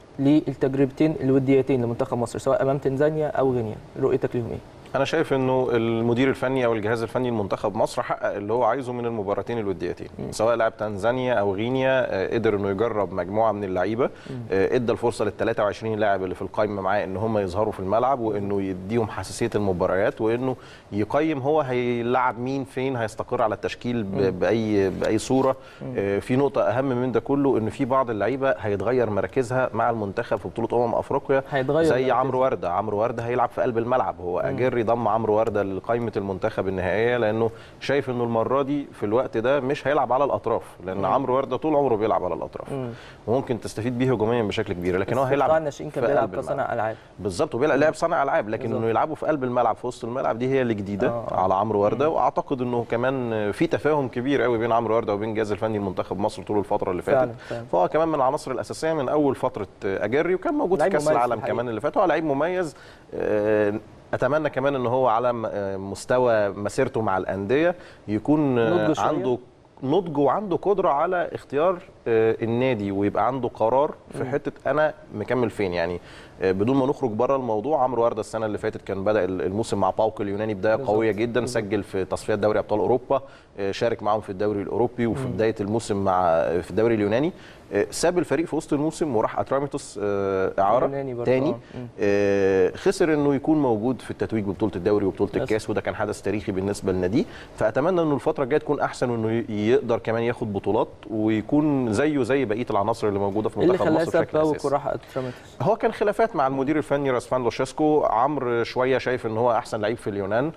للتجربتين الوديتين لمنتخب مصر سواء امام تنزانيا او غينيا رؤيتك ليهم ايه انا شايف انه المدير الفني او الجهاز الفني لمنتخب مصر حقق اللي هو عايزه من المباراتين الوديتين سواء لعب تنزانيا او غينيا آه، قدر انه يجرب مجموعه من اللعيبه آه، ادى الفرصه لل 23 لاعب اللي في القائمه معاه ان هم يظهروا في الملعب وانه يديهم حساسيه المباريات وانه يقيم هو هيلعب مين فين هيستقر على التشكيل ب- باي باي صوره آه، في نقطه اهم من ده كله ان في بعض اللعيبه هيتغير مراكزها مع المنتخب في بطوله امم افريقيا هيتغير زي مركزه. عمرو ورده عمرو ورده هيلعب في قلب الملعب هو اجري اجري ضم عمرو ورده لقائمه المنتخب النهائيه لانه شايف انه المره دي في الوقت ده مش هيلعب على الاطراف لان عمرو ورده طول عمره بيلعب على الاطراف وممكن تستفيد بيه هجوميا بشكل كبير لكن هو بس في هيلعب قطاع الناشئين كان في بيلعب قلب الملعب. كصانع العاب بالظبط وبيلعب لاعب صانع العاب لكن بالظبط. انه يلعبوا في قلب الملعب في وسط الملعب دي هي اللي جديده آه. آه. على عمرو ورده واعتقد انه كمان في تفاهم كبير قوي بين عمرو ورده وبين الجهاز الفني لمنتخب مصر طول الفتره اللي فاتت فعلا، فعلا. فهو كمان من العناصر الاساسيه من اول فتره اجري وكان موجود في لعيب كاس مميز في العالم الحقيقة. كمان اللي فات هو لعيب مميز آه، اتمنى كمان ان هو على م- آه، مستوى مسيرته مع الانديه يكون آه، نضج شوية. عنده نضج وعنده قدره على اختيار آه، النادي ويبقى عنده قرار في حته انا مكمل فين يعني آه، بدون ما نخرج بره الموضوع عمرو ورده السنه اللي فاتت كان بدا الموسم مع باوك اليوناني بدايه بالظبط. قويه جدا سجل في تصفيات دوري ابطال اوروبا آه، شارك معاهم في الدوري الاوروبي وفي بدايه الموسم مع في الدوري اليوناني آه، ساب الفريق في وسط الموسم وراح اتراميتوس آه، اعاره اليوناني برضه، تاني آه. مم. آه، خسر انه يكون موجود في التتويج ببطوله الدوري وبطوله بس. الكاس وده كان حدث تاريخي بالنسبه لناديه فاتمنى انه الفتره الجايه تكون احسن وانه ي- يقدر كمان ياخد بطولات ويكون زيه زي بقيه العناصر اللي موجوده في ايه اللي منتخب خلاه مصر ساب بشكل باوك اساسي وراح اتراميتوس هو كان خلافات مع المدير الفني راسفان لوشيسكو عمرو شويه شايف ان هو احسن لعيب في اليونان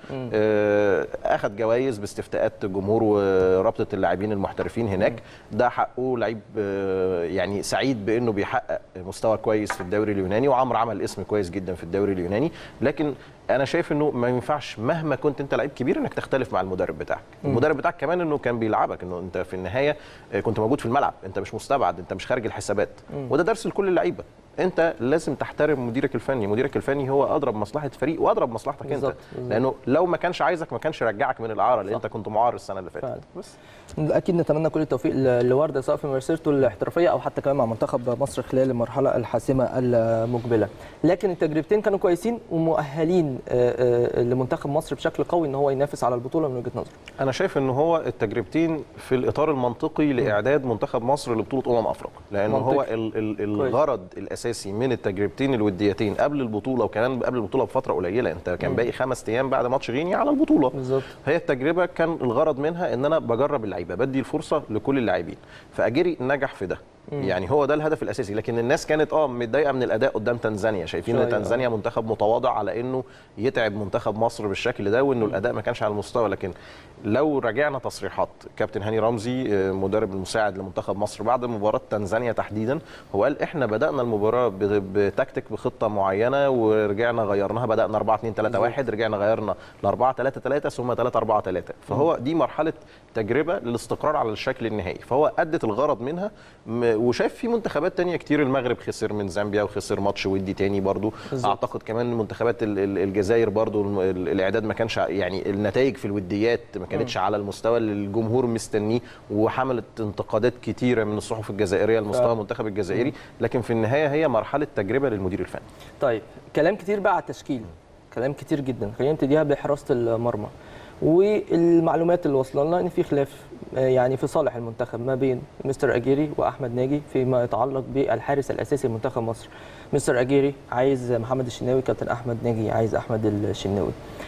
آه، اخذ جوائز باستفتاءات جمهور ورابطه اللاعبين المحترفين هناك ده حقه لعيب آه، يعني سعيد بانه بيحقق مستوى كويس في الدوري اليوناني وعمرو عمل اسم كويس جدا في الدوري اليوناني لكن انا شايف انه ما ينفعش مهما كنت انت لعيب كبير انك تختلف مع المدرب بتاعك المدرب بتاعك كمان انه كان بيلعبك انه انت في النهايه آه، كنت موجود في الملعب انت مش مستبعد انت مش خارج الحسابات وده درس لكل اللعيبه انت لازم تحترم مديرك الفني مديرك الفني هو اضرب مصلحه فريق واضرب مصلحتك انت بالظبط، بالظبط. لانه لو ما كانش عايزك ما كانش رجعك من الاعاره لان انت كنت معار السنه اللي فاتت فعلا. بس اكيد نتمنى كل التوفيق ل- لورده سواء في مسيرته الاحترافيه او حتى كمان مع منتخب مصر خلال المرحله الحاسمه المقبله لكن التجربتين كانوا كويسين ومؤهلين آه، آه، لمنتخب مصر بشكل قوي ان هو ينافس على البطوله من وجهه نظري انا شايف ان هو التجربتين في الاطار المنطقي لاعداد منتخب مصر لبطوله امم افريقيا لانه هو منطقي. ال ال كويس. الغرض الاساسي من التجربتين الوديتين قبل البطوله وكمان قبل البطوله بفتره قليله انت كان باقي خمس ايام بعد ماتش غينيا على البطوله بالظبط هي التجربه كان الغرض منها ان انا بجرب اللعيبه بدي الفرصه لكل اللاعبين فاجري نجح في ده يعني هو ده الهدف الاساسي لكن الناس كانت اه متضايقه من الاداء قدام تنزانيا شايفين شوية، ان آه. تنزانيا منتخب متواضع على انه يتعب منتخب مصر بالشكل ده وانه الاداء ما كانش على المستوى لكن لو راجعنا تصريحات كابتن هاني رمزي آه، مدرب المساعد لمنتخب مصر بعد مباراه تنزانيا تحديدا هو قال احنا بدانا المباراه ب- بتكتيك بخطه معينه ورجعنا غيرناها بدانا 4 2 3 1 رجعنا غيرنا ل 4 3 3 ثم 3 4 3 فهو دي مرحله تجربه للاستقرار على الشكل النهائي فهو ادت الغرض منها م- وشايف في منتخبات تانية كتير المغرب خسر من زامبيا وخسر ماتش ودي تاني برضو بالظبط. اعتقد كمان منتخبات ال- ال- الجزائر برضو الم- ال- الاعداد ما كانش ع- يعني النتائج في الوديات ما كانتش على المستوى اللي الجمهور مستنيه وحملت انتقادات كتيره من الصحف الجزائريه لمستوى فعلا. المنتخب الجزائري لكن في النهايه هي مرحله تجربه للمدير الفني طيب كلام كتير بقى على التشكيل كلام كتير جدا خلينا نبتديها بحراسه المرمى والمعلومات اللي وصلنا لنا ان في خلاف آه، يعني في صالح المنتخب ما بين مستر اجيري واحمد ناجي فيما يتعلق بالحارس الاساسي لمنتخب مصر مستر اجيري عايز محمد الشناوي كابتن احمد ناجي عايز احمد الشناوي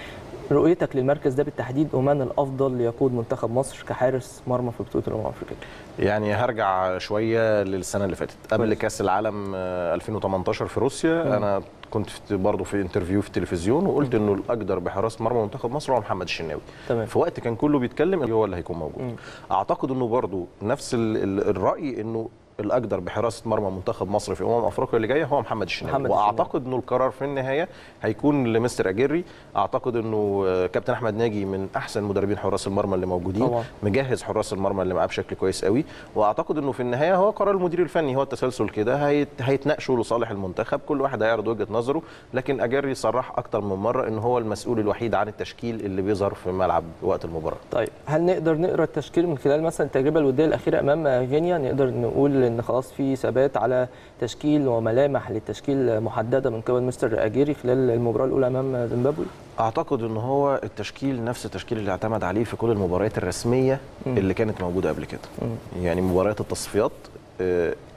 رؤيتك للمركز ده بالتحديد ومن الافضل ليقود منتخب مصر كحارس مرمى في بطوله الامم الافريقيه يعني هرجع شويه للسنه اللي فاتت قبل كويس. كاس العالم آه، 2018 في روسيا انا كنت في برضه في انترفيو في التلفزيون وقلت انه الاقدر بحراسه مرمى منتخب مصر هو محمد الشناوي تمام في وقت كان كله بيتكلم اللي هو اللي هيكون موجود اعتقد انه برضه نفس ال- ال- الراي انه الاقدر بحراسه مرمى منتخب مصر في امم افريقيا اللي جايه هو محمد الشناوي محمد الشناوي. واعتقد انه القرار في النهايه هيكون لمستر اجيري اعتقد انه آه، كابتن احمد ناجي من احسن مدربين حراس المرمى اللي موجودين طبعا. مجهز حراس المرمى اللي معاه بشكل كويس قوي واعتقد انه في النهايه هو قرار المدير الفني هو التسلسل كده هيت هيتناقشوا لصالح المنتخب كل واحد هيعرض وجهه نظره لكن اجري صرح اكتر من مره ان هو المسؤول الوحيد عن التشكيل اللي بيظهر في الملعب وقت المباراه طيب هل نقدر نقرا التشكيل من خلال مثلا التجربه الوديه الاخيره امام غينيا نقدر نقول ان خلاص في ثبات على تشكيل وملامح للتشكيل محدده من قبل مستر اجيري خلال المباراه الاولى امام زيمبابوي اعتقد ان هو التشكيل نفس التشكيل اللي اعتمد عليه في كل المباريات الرسميه اللي كانت موجوده قبل كده يعني مباريات التصفيات آه،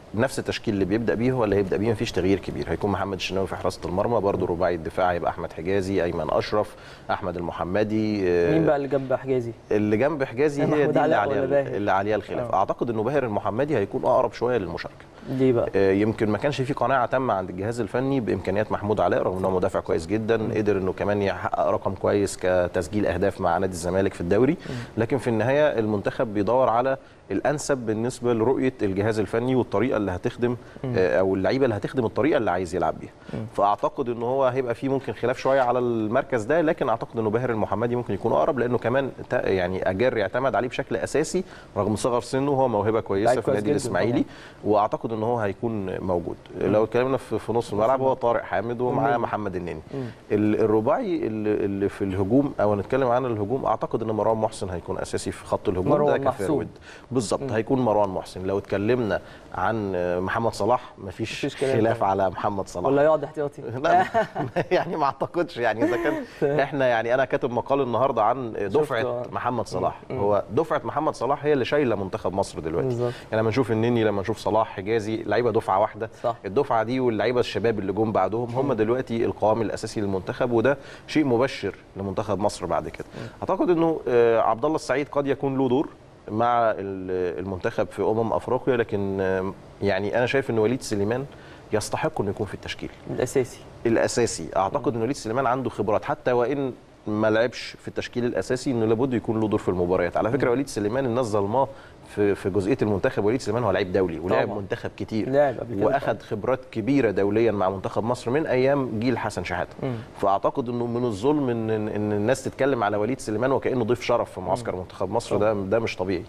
نفس التشكيل اللي بيبدا بيه هو اللي هيبدا بيه مفيش تغيير كبير هيكون محمد الشناوي في حراسه المرمى برضه رباعي الدفاع هيبقى احمد حجازي ايمن اشرف احمد المحمدي آه، مين بقى اللي جنب حجازي اللي جنب حجازي هي محمود دي اللي علاء عليها ولا باهر؟ اللي عليها الخلاف آه. اعتقد انه باهر المحمدي هيكون اقرب شويه للمشاركه ليه بقى آه، يمكن ما كانش في قناعه تامه عند الجهاز الفني بامكانيات محمود علاء رغم انه مدافع كويس جدا قدر انه كمان يحقق رقم كويس كتسجيل اهداف مع نادي الزمالك في الدوري لكن في النهايه المنتخب بيدور على الانسب بالنسبه لرؤيه الجهاز الفني والطريقه اللي هتخدم آه، او اللعيبه اللي هتخدم الطريقه اللي عايز يلعب بيها فاعتقد ان هو هيبقى فيه ممكن خلاف شويه على المركز ده لكن اعتقد انه باهر المحمدي ممكن يكون اقرب لانه كمان تا- يعني اجار يعتمد عليه بشكل اساسي رغم صغر سنه هو موهبه كويسه لعيب في كويس النادي جداً الاسماعيلي واعتقد ان هو هيكون موجود لو اتكلمنا في في نص الملعب هو طارق حامد ومعاه النني. محمد النني ال- الرباعي اللي اللي في الهجوم او نتكلم عن الهجوم اعتقد ان مروان محسن هيكون اساسي في خط الهجوم مروان ده محسوب. كفيرود بالظبط هيكون مروان محسن لو اتكلمنا عن محمد صلاح مفيش مفيش كلام خلاف طبعاً. على محمد صلاح ولا يقعد احتياطي لا يعني ما اعتقدش يعني اذا كان احنا يعني انا كاتب مقال النهارده عن دفعه آه. محمد صلاح هو دفعه محمد صلاح هي اللي شايله منتخب مصر دلوقتي بالظبط. يعني لما نشوف النني لما نشوف صلاح حجازي لعيبه دفعه واحده صح. الدفعه دي واللعيبه الشباب اللي جم بعدهم هم دلوقتي القوام الاساسي للمنتخب وده شيء مبشر لمنتخب مصر بعد كده اعتقد انه آه، عبد الله السعيد قد يكون له دور مع ال- المنتخب في امم افريقيا لكن آه، يعني انا شايف ان وليد سليمان يستحق انه يكون في التشكيل الاساسي الاساسي اعتقد ان وليد سليمان عنده خبرات حتى وان ما لعبش في التشكيل الاساسي انه لابد يكون له دور في المباريات على فكره وليد سليمان الناس ظلماه في في جزئيه المنتخب وليد سليمان هو لعيب دولي ولعب طبعاً. منتخب كتير لعب قبل كده واخد خبرات كبيره دوليا مع منتخب مصر من ايام جيل حسن شحاته فاعتقد انه من الظلم ان ان الناس تتكلم على وليد سليمان وكانه ضيف شرف في معسكر منتخب مصر ده ده مش طبيعي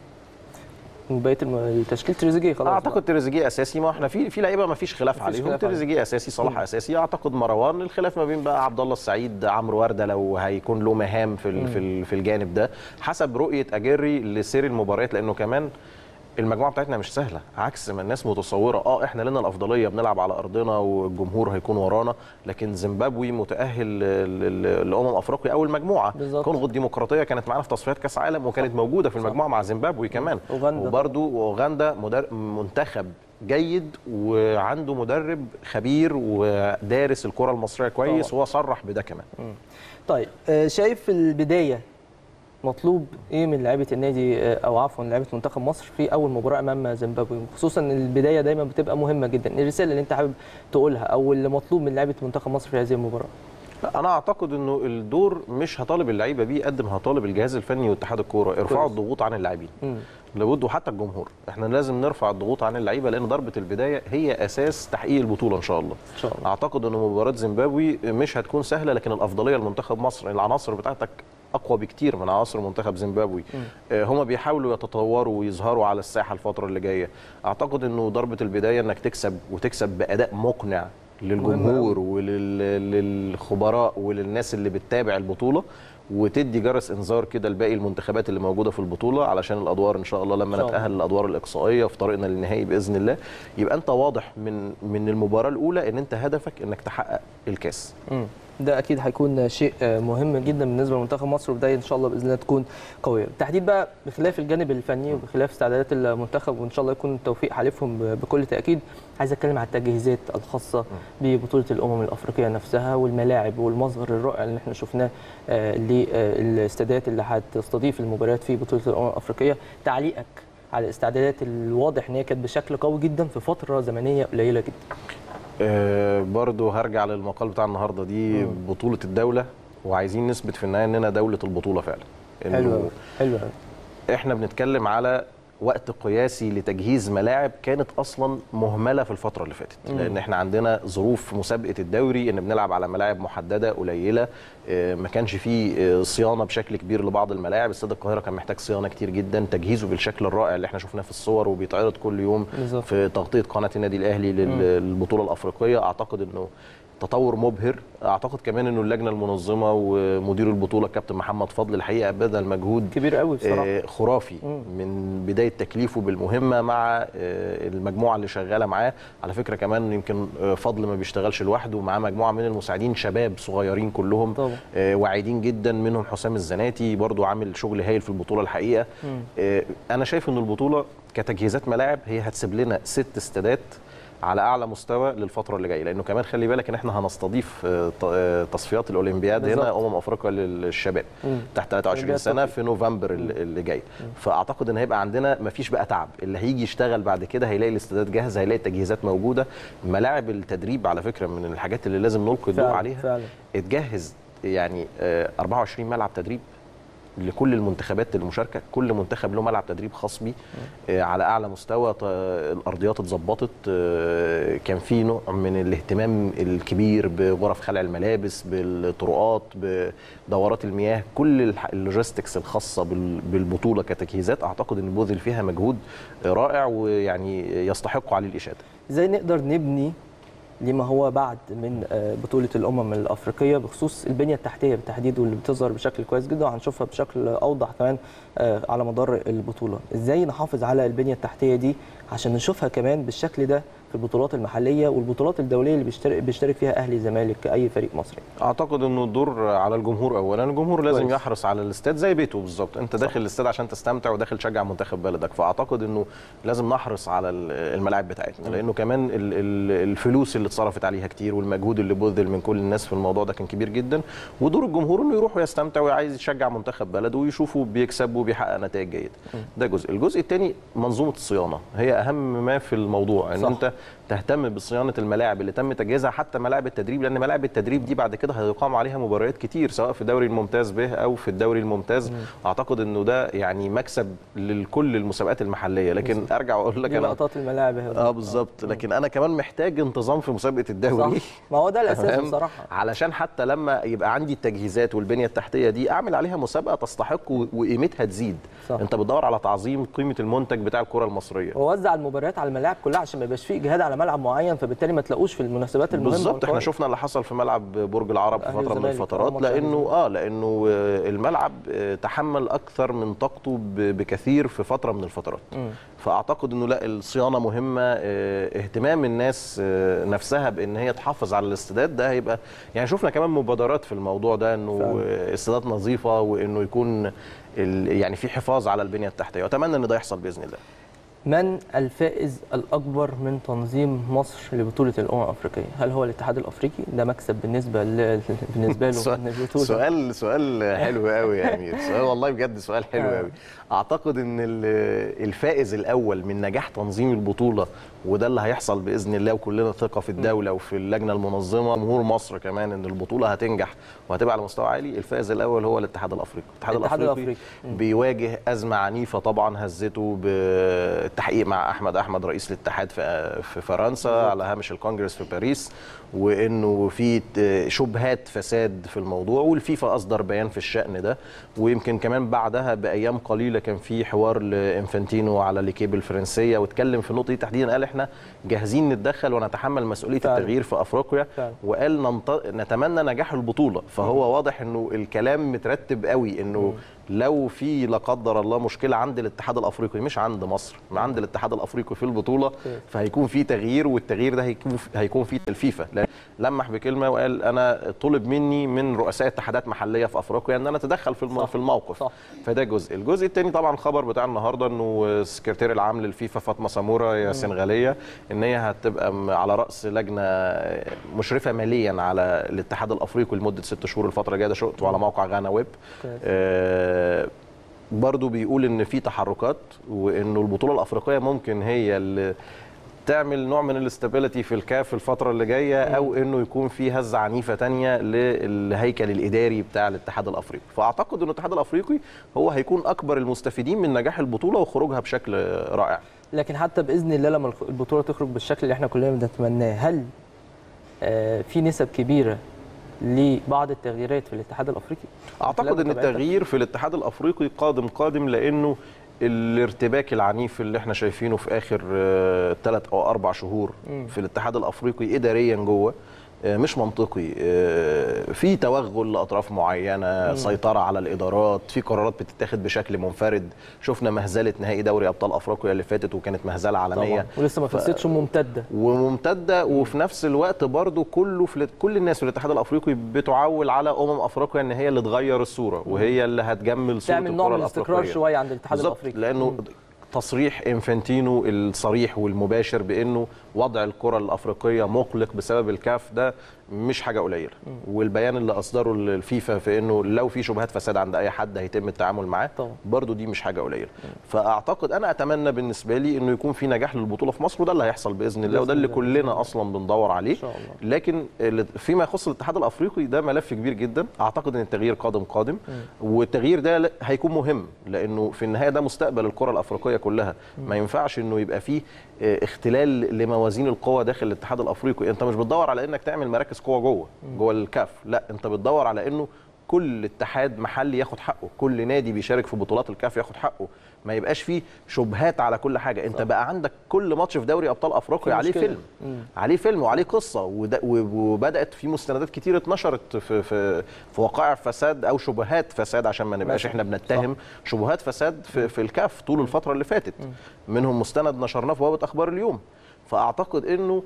وبقيه الم- التشكيل تريزيجيه خلاص اعتقد تريزيجيه اساسي ما احنا في في لعيبه ما فيش خلاف مفيش عليهم خلاف عليه. تريزيجيه اساسي صلاح اساسي اعتقد مروان الخلاف ما بين بقى عبد الله السعيد عمرو ورده لو هيكون له مهام في ال- في ال- في الجانب ده حسب رؤيه اجري لسير المباريات لانه كمان المجموعه بتاعتنا مش سهله عكس ما الناس متصوره اه احنا لنا الافضليه بنلعب على ارضنا والجمهور هيكون ورانا لكن زيمبابوي متاهل ل- ل- لامم افريقيا اول مجموعه بالظبط. كونغو الديمقراطيه كانت معانا في تصفيات كاس عالم وكانت موجوده في المجموعه مع زيمبابوي كمان أوغندا وبرده اوغندا مدر... منتخب جيد وعنده مدرب خبير ودارس الكره المصريه كويس طبعا. وهو صرح بده كمان طيب آه، شايف البدايه مطلوب ايه من لعيبه النادي آه، او عفوا لعيبه منتخب مصر في اول مباراه امام زيمبابوي خصوصا ان البدايه دايما بتبقى مهمه جدا الرساله اللي انت حابب تقولها او اللي مطلوب من لعيبه منتخب مصر في هذه المباراه لا، انا اعتقد انه الدور مش هطالب اللعيبه بيه قد ما هطالب الجهاز الفني واتحاد الكوره ارفعوا كويس. الضغوط عن اللاعبين مم. لابد وحتى الجمهور احنا لازم نرفع الضغوط عن اللعيبه لان ضربه البدايه هي اساس تحقيق البطوله ان شاء الله ان شاء الله اعتقد ان مباراه زيمبابوي مش هتكون سهله لكن الافضليه لمنتخب مصر العناصر بتاعتك اقوى بكتير من عناصر منتخب زيمبابوي آه، هما بيحاولوا يتطوروا ويظهروا على الساحه الفتره اللي جايه اعتقد انه ضربه البدايه انك تكسب وتكسب باداء مقنع للجمهور وللخبراء وللناس اللي بتتابع البطوله وتدي جرس انذار كده لباقي المنتخبات اللي موجوده في البطوله علشان الادوار ان شاء الله لما إن شاء الله. نتاهل للادوار الاقصائيه في طريقنا للنهائي باذن الله يبقى انت واضح من من المباراه الاولى ان انت هدفك انك تحقق الكاس مم. ده اكيد هيكون شيء آه، مهم جدا بالنسبه لمنتخب مصر وبدايه ان شاء الله باذن الله تكون قويه بالتحديد بقى بخلاف الجانب الفني وبخلاف استعدادات المنتخب وان شاء الله يكون التوفيق حالفهم ب- بكل تاكيد عايز اتكلم على التجهيزات الخاصه ببطوله الامم الافريقيه نفسها والملاعب والمظهر الرائع اللي احنا شفناه آه، للاستادات اللي هتستضيف المباريات في بطوله الامم الافريقيه تعليقك على الاستعدادات الواضح ان هي كانت بشكل قوي جدا في فتره زمنيه قليله جدا آه برضو هرجع للمقال بتاع النهارده دي بطوله الدوله وعايزين نثبت في النهايه اننا دوله البطوله فعلا حلو انه أوي، حلو أوي. احنا بنتكلم على وقت قياسي لتجهيز ملاعب كانت اصلا مهمله في الفتره اللي فاتت لان احنا عندنا ظروف في مسابقه الدوري ان بنلعب على ملاعب محدده قليله آه، ما كانش فيه آه، صيانه بشكل كبير لبعض الملاعب استاد القاهره كان محتاج صيانه كتير جدا تجهيزه بالشكل الرائع اللي احنا شفناه في الصور وبيتعرض كل يوم بالظبط. في تغطيه قناه النادي الاهلي لل- للبطوله الافريقيه اعتقد انه تطور مبهر اعتقد كمان انه اللجنه المنظمه ومدير البطوله الكابتن محمد فضل الحقيقه بذل مجهود كبير قوي بصراحه آه، خرافي من بدايه تكليفه بالمهمه مع آه، المجموعه اللي شغاله معاه على فكره كمان يمكن آه، فضل ما بيشتغلش لوحده ومعاه مجموعه من المساعدين شباب صغيرين كلهم طبعا. آه، واعدين جدا منهم حسام الزناتي برضو عامل شغل هايل في البطوله الحقيقه آه، انا شايف ان البطوله كتجهيزات ملاعب هي هتسيب لنا ست استادات على اعلى مستوى للفتره اللي جايه لانه كمان خلي بالك ان احنا هنستضيف آه، ط- آه، تصفيات الاولمبياد هنا بالظبط. امم افريقيا للشباب مم. تحت 23 أولمبياد سنه طوكيو. في نوفمبر اللي اللي جاي فاعتقد ان هيبقى عندنا مفيش بقى تعب اللي هيجي يشتغل بعد كده هيلاقي الاستادات جاهزه هيلاقي التجهيزات موجوده ملاعب التدريب على فكره من الحاجات اللي لازم نلقي الضوء فعلا عليها فعلا اتجهز يعني آه، 24 ملعب تدريب لكل المنتخبات المشاركه كل منتخب له ملعب تدريب خاص بيه آه، على اعلى مستوى ط- الارضيات اتظبطت آه، كان في نوع من الاهتمام الكبير بغرف خلع الملابس بالطرقات بدورات المياه كل الح- اللوجيستكس الخاصه بال- بالبطوله كتجهيزات اعتقد ان بذل فيها مجهود رائع ويعني يستحق عليه الاشاده ازاي نقدر نبني لما هو بعد من آه، بطولة الأمم الأفريقية بخصوص البنية التحتية بالتحديد واللي بتظهر بشكل كويس جدا وهنشوفها بشكل أوضح كمان آه، على مدار البطولة إزاي نحافظ على البنية التحتية دي عشان نشوفها كمان بالشكل ده في البطولات المحلية والبطولات الدولية اللي بيشترك, بيشترك فيها أهلي زمالك أي فريق مصري اعتقد انه الدور على الجمهور اولا الجمهور لازم كويس. يحرص على الاستاد زي بيته بالظبط انت داخل الاستاد عشان تستمتع وداخل تشجع منتخب بلدك فاعتقد انه لازم نحرص على ال- الملاعب بتاعتنا لانه كمان ال- ال- الفلوس اللي اتصرفت عليها كتير والمجهود اللي بذل من كل الناس في الموضوع ده كان كبير جدا ودور الجمهور انه يروح ويستمتع وعايز يشجع منتخب بلده ويشوفه بيكسب وبيحقق نتائج جيده ده جزء الجزء الثاني منظومه الصيانه هي اهم ما في الموضوع ان صح. انت تهتم بصيانه الملاعب اللي تم تجهيزها حتى ملاعب التدريب لان ملاعب التدريب دي بعد كده هيقام عليها مباريات كتير سواء في الدوري الممتاز به او في الدوري الممتاز اعتقد انه ده يعني مكسب لكل المسابقات المحليه لكن ارجع واقول لك دي انا لقطات الملاعب اهي اه بالظبط لكن انا كمان محتاج انتظام في مسابقه الدوري صح ما هو ده الأساس فاهم؟ بصراحة علشان حتى لما يبقى عندي التجهيزات والبنيه التحتيه دي اعمل عليها مسابقه تستحق و- وقيمتها تزيد صح. انت بتدور على تعظيم قيمه المنتج بتاع الكره المصريه ووزع المباريات على الملاعب كلها عشان ما يبقاش فيه اجهاد على ملعب معين فبالتالي ما تلاقوش في المناسبات المهمه بالظبط احنا والقوية. شفنا اللي حصل في ملعب برج العرب في أهلي فتره من والزمالك، الفترات آه، ماتش أهلي لانه اه لانه آه، الملعب آه، تحمل اكثر من طاقته ب- بكثير في فتره من الفترات فاعتقد انه لا الصيانه مهمه آه، اهتمام الناس آه، نفسها بان هي تحافظ على الاستادات ده هيبقى يعني شفنا كمان مبادرات في الموضوع ده انه فعلا. آه، استادات نظيفه وانه يكون ال- يعني في حفاظ على البنيه التحتيه واتمنى ان ده يحصل باذن الله من الفائز الاكبر من تنظيم مصر لبطوله الامم الافريقيه هل هو الاتحاد الافريقي ده مكسب بالنسبه ل... بالنسبه له سؤال- ان البطوله سؤال سؤال حلو قوي يا امير سؤال والله بجد سؤال حلو آه. قوي اعتقد ان ال- الفائز الاول من نجاح تنظيم البطوله وده اللي هيحصل باذن الله وكلنا ثقه في الدوله وفي اللجنه المنظمه جمهور مصر كمان ان البطوله هتنجح وهتبقى على مستوى عالي الفائز الاول هو الاتحاد الافريقي الاتحاد الأفريقي. مم. بيواجه ازمه عنيفه طبعا هزته بالتحقيق مع احمد احمد رئيس الاتحاد في في فرنسا على هامش الكونجرس في باريس وانه في ت- شبهات فساد في الموضوع والفيفا اصدر بيان في الشان ده ويمكن كمان بعدها بايام قليله كان في حوار لانفانتينو على ليكيب الفرنسيه واتكلم في النقطه دي تحديدا قال احنا جاهزين نتدخل ونتحمل مسؤوليه فعلا. التغيير في افريقيا فعلا. وقال ننط... نتمنى نجاح البطوله فهو واضح انه الكلام مترتب قوي انه لو في لا قدر الله مشكله عند الاتحاد الافريقي مش عند مصر ما عند الاتحاد الافريقي في البطوله فهيكون في تغيير والتغيير ده هيكون هيكون في الفيفا لأن لمح بكلمه وقال انا طلب مني من رؤساء اتحادات محليه في افريقيا ان انا اتدخل في الم... صح. في الموقف صح. فده جزء الجزء الثاني طبعا الخبر بتاع النهارده انه السكرتير العام للفيفا فاطمه سامورا يا سنغاليه ان هي هتبقى م- على راس لجنه مشرفه ماليا على الاتحاد الافريقي لمده ست شهور الفتره الجايه ده شفته على موقع غانا ويب كويس. آه برضو بيقول ان في تحركات وانه البطوله الافريقيه ممكن هي اللي تعمل نوع من الاستابيليتي في الكاف الفتره اللي جايه او انه يكون في هزه عنيفه تانية للهيكل الاداري بتاع الاتحاد الافريقي فاعتقد ان الاتحاد الافريقي هو هيكون اكبر المستفيدين من نجاح البطوله وخروجها بشكل رائع لكن حتى باذن الله لما الخ- البطوله تخرج بالشكل اللي احنا كلنا بنتمناه هل آه في نسب كبيره لبعض التغييرات في الاتحاد الافريقي اعتقد خلال ان متابعتك؟ التغيير في الاتحاد الافريقي قادم قادم لانه الارتباك العنيف اللي احنا شايفينه في اخر ثلاث او اربع شهور في الاتحاد الافريقي اداريا جوه آه، مش منطقي آه، في توغل لاطراف معينه سيطره على الادارات في قرارات بتتاخد بشكل منفرد شفنا مهزله نهائي دوري ابطال افريقيا اللي فاتت وكانت مهزله عالميه طبعا ولسه ما ف- خلصتش ممتده وممتده وفي نفس الوقت برضو كله في كل الناس في الاتحاد الافريقي بتعول على امم افريقيا ان هي اللي تغير الصوره وهي اللي هتجمل صوره تعمل نوع الكره من الاستقرار الافريقيه شويه عند الاتحاد بالظبط الافريقي لانه تصريح انفانتينو الصريح والمباشر بانه وضع الكره الافريقيه مقلق بسبب الكاف ده مش حاجه قليله والبيان اللي اصدره الفيفا في انه لو في شبهات فساد عند اي حد هيتم التعامل معاه طبعا. برضو دي مش حاجه قليله فاعتقد انا اتمنى بالنسبه لي انه يكون في نجاح للبطوله في مصر وده اللي هيحصل باذن الله وده اللي بإذن الله. كلنا اصلا بندور عليه ان شاء الله لكن ال- فيما يخص الاتحاد الافريقي ده ملف كبير جدا اعتقد ان التغيير قادم قادم والتغيير ده ل- هيكون مهم لانه في النهايه ده مستقبل الكره الافريقيه كلها ما ينفعش انه يبقى فيه آه، اختلال لموازين القوى داخل الاتحاد الافريقي انت مش بتدور على انك تعمل مراكز قوه جوه جوه الكاف لا انت بتدور على انه كل اتحاد محلي ياخد حقه كل نادي بيشارك في بطولات الكاف ياخد حقه ما يبقاش فيه شبهات على كل حاجه انت بقى عندك كل ماتش في دوري ابطال افريقيا في عليه مشكلة. فيلم عليه فيلم وعليه قصه وده- وبدات في مستندات كتير اتنشرت في في في وقائع فساد او شبهات فساد عشان ما نبقاش مثلاً. احنا بنتهم شبهات فساد في, في الكاف طول الفتره اللي فاتت منهم مستند نشرناه في بوابه اخبار اليوم فاعتقد انه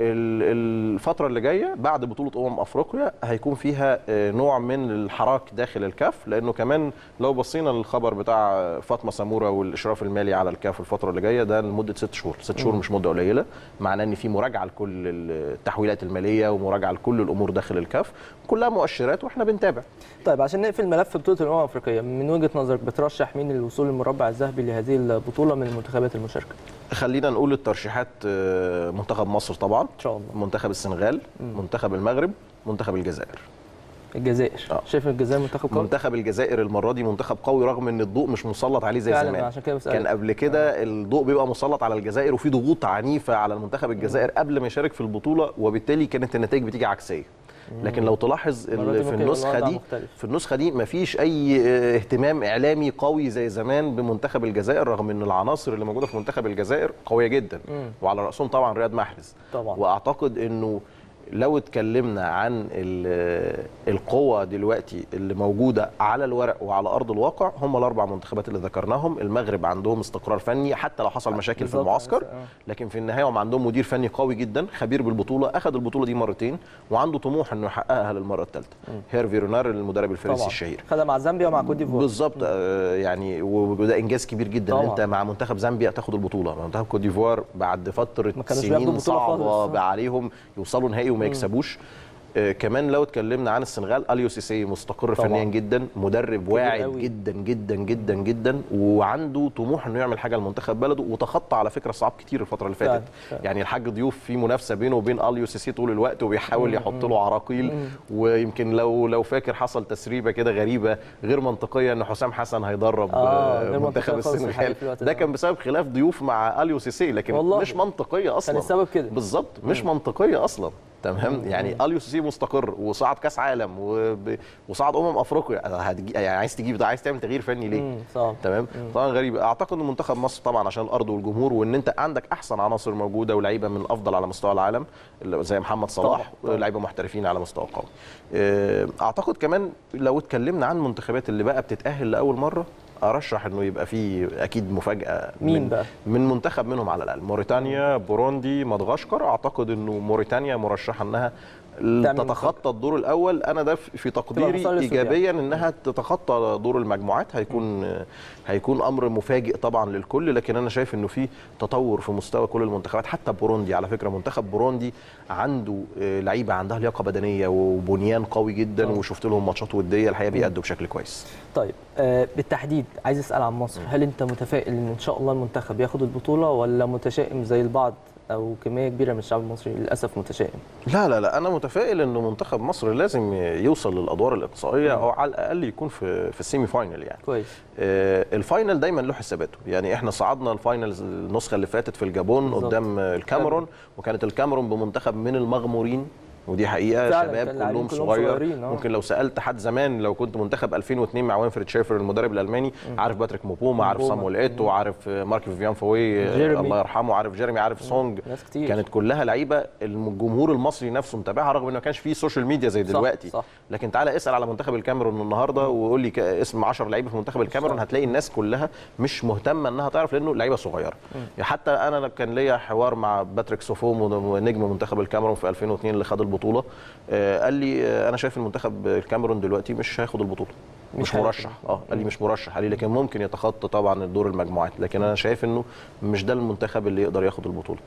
ال- الفترة اللي جاية بعد بطولة أمم أفريقيا هيكون فيها آه، نوع من الحراك داخل الكاف لأنه كمان لو بصينا للخبر بتاع فاطمة سامورة والإشراف المالي على الكاف الفترة اللي جاية ده لمدة ست شهور ست شهور مش مدة قليلة معناه إن في مراجعة لكل التحويلات المالية ومراجعة لكل الأمور داخل الكاف كلها مؤشرات وإحنا بنتابع طيب عشان نقفل ملف بطوله الامم الافريقيه من وجهه نظرك بترشح مين للوصول للمربع الذهبي لهذه البطوله من المنتخبات المشاركه خلينا نقول الترشيحات آه، منتخب مصر طبعا ان شاء الله منتخب السنغال منتخب المغرب منتخب الجزائر الجزائر آه. شايف الجزائر منتخب قوي منتخب الجزائر المره دي منتخب قوي رغم ان الضوء مش مسلط عليه زي فعلا زمان عشان كده بسألك. كان قبل كده الضوء بيبقى مسلط على الجزائر وفي ضغوط عنيفه على المنتخب الجزائر قبل ما يشارك في البطوله وبالتالي كانت النتائج بتيجي عكسيه لكن لو تلاحظ المرة دي ال- في ممكن النسخه الوضع دي مختلف. في النسخه دي مفيش اي اه، اهتمام اعلامي قوي زي زمان بمنتخب الجزائر رغم ان العناصر اللي موجوده في منتخب الجزائر قويه جدا مم. وعلى راسهم طبعا رياض محرز طبعا واعتقد انه لو اتكلمنا عن ال- القوة دلوقتي اللي موجودة على الورق وعلى أرض الواقع هم الأربع منتخبات اللي ذكرناهم المغرب عندهم استقرار فني حتى لو حصل مشاكل في بالظبط، المعسكر آه. لكن في النهاية هم عندهم مدير فني قوي جدا خبير بالبطولة أخذ البطولة دي مرتين وعنده طموح إنه يحققها للمرة الثالثة هيرفي رونار المدرب الفرنسي طبعا الشهير خدها مع زامبيا ومع كوت ديفوار بالظبط آه، يعني وده انجاز كبير جدا ان طبعا. انت مع منتخب زامبيا تاخد البطوله مع منتخب كوت ديفوار بعد فتره ما كانوش بياخدوا سنين بطولة صعبه خالص. بقى عليهم يوصلوا نهائي وما يكسبوش آه، كمان لو اتكلمنا عن السنغال اليو سيسي مستقر طبعا. فنيا جدا مدرب واعد قوي. جدا جدا جدا جدا وعنده طموح انه يعمل حاجه لمنتخب بلده وتخطى على فكره صعاب كتير الفتره اللي فعلا، فاتت فعلا. يعني الحاج ضيوف في منافسه بينه وبين اليو سيسي طول الوقت وبيحاول يحط له عراقيل ويمكن لو لو فاكر حصل تسريبه كده غريبه غير منطقيه ان حسام حسن هيدرب آه، آه غير منتخب منطقية خالص الحقيقة السنغال في الوقت ده ده. كان بسبب خلاف ضيوف مع اليو سيسي لكن والله. مش منطقيه اصلا كان السبب كده بالظبط مش منطقيه اصلا تمام يعني اليو سيسي مستقر وصعد كاس عالم وب... وصعد امم افريقيا هتجي... يعني عايز تجيب عايز تعمل تغيير فني ليه؟ مم، صعب تمام طبعا غريب اعتقد ان منتخب مصر طبعا عشان الارض والجمهور وان انت عندك احسن عناصر موجوده ولاعيبه من الافضل على مستوى العالم اللي زي محمد صلاح طبعاً، طبعاً. لعيبه محترفين على مستوى قوي آه، اعتقد كمان لو اتكلمنا عن المنتخبات اللي بقى بتتاهل لاول مره ارشح انه يبقى في اكيد مفاجاه مين من بقى؟ من منتخب منهم على الاقل موريتانيا بوروندي مدغشقر اعتقد انه موريتانيا مرشحه انها تتخطى الدور الاول انا ده في في تقديري مسار الأسود ايجابيا انها تتخطى دور المجموعات هيكون هيكون امر مفاجئ طبعا للكل لكن انا شايف انه في تطور في مستوى كل المنتخبات حتى بوروندي على فكره منتخب بوروندي عنده آه، لعيبه عندها لياقه بدنيه وبنيان قوي جدا طبعا. وشفت لهم ماتشات وديه الحقيقه بيأدوا بشكل كويس طيب آه بالتحديد عايز اسال عن مصر هل انت متفائل ان ان شاء الله المنتخب ياخد البطوله ولا متشائم زي البعض او كميه كبيره من الشعب المصري للاسف متشائم لا لا لا انا متفائل انه منتخب مصر لازم يوصل للادوار الاقصائيه او على الاقل يكون في في السيمي فاينل يعني كويس آه، الفاينل دايما له حساباته يعني احنا صعدنا الفاينلز النسخه اللي فاتت في الجابون بالظبط. قدام الكاميرون وكانت الكاميرون بمنتخب من المغمورين ودي حقيقه فعلاً شباب كان اللاعبين كلهم كلهم صغير صغيرين، آه. ممكن لو سالت حد زمان لو كنت منتخب 2002 مع وينفريد شيفر المدرب الالماني عارف باتريك موبوما عارف موبوما. صامويل ايتو عارف مارك فيفيان فوي جيرمي. الله يرحمه عارف جيرمي عارف سونج ناس كتير. كانت كلها لعيبه الجمهور المصري نفسه متابعها رغم انه ما كانش فيه سوشيال ميديا زي صح، دلوقتي صح. لكن تعالى اسال على منتخب الكاميرون النهارده وقول لي ك- اسم 10 لعيبه في منتخب الكاميرون صح. هتلاقي الناس كلها مش مهتمه انها تعرف لانه لعيبه صغيره حتى انا كان ليا حوار مع باتريك سوفوم ونجم منتخب الكاميرون في 2002 اللي خد البطوله آه، قال لي آه، انا شايف المنتخب الكاميرون دلوقتي مش هياخد البطوله مش مش هياخد. مرشح اه قال لي مش مرشح قال لي لكن ممكن يتخطى طبعا دور المجموعات لكن انا شايف انه مش ده المنتخب اللي يقدر ياخد البطوله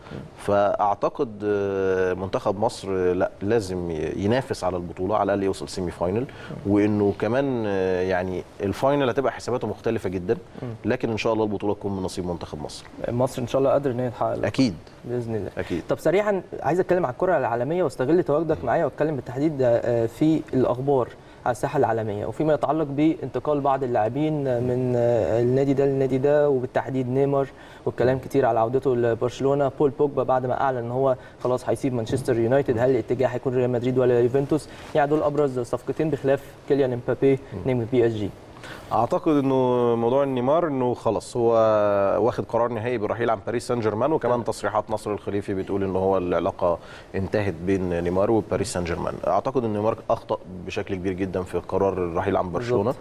فاعتقد آه، منتخب مصر آه، لا لازم ي- ينافس على البطوله على الاقل يوصل سيمي فاينل وانه كمان آه، يعني الفاينل هتبقى حساباته مختلفه جدا لكن ان شاء الله البطوله تكون من نصيب منتخب مصر مصر ان شاء الله قادر ان هي تحقق اكيد باذن الله اكيد طب سريعا عايز اتكلم عن الكره العالميه واستغل تواجدك معايا واتكلم بالتحديد آه، في الاخبار على الساحه العالميه وفيما يتعلق بانتقال بعض اللاعبين من آه، النادي ده للنادي ده وبالتحديد نيمار والكلام كتير على عودته لبرشلونه بول بوجبا بعد ما اعلن ان هو خلاص هيسيب مانشستر يونايتد هل الاتجاه هيكون ريال مدريد ولا يوفنتوس يعني دول ابرز صفقتين بخلاف كيليان امبابي نجم بي اس جي اعتقد انه موضوع النيمار انه خلاص هو واخد قرار نهائي بالرحيل عن باريس سان جيرمان وكمان تصريحات نصر الخليفي بتقول ان هو العلاقه انتهت بين نيمار وباريس سان جيرمان اعتقد ان نيمار اخطا بشكل كبير جدا في قرار الرحيل عن برشلونه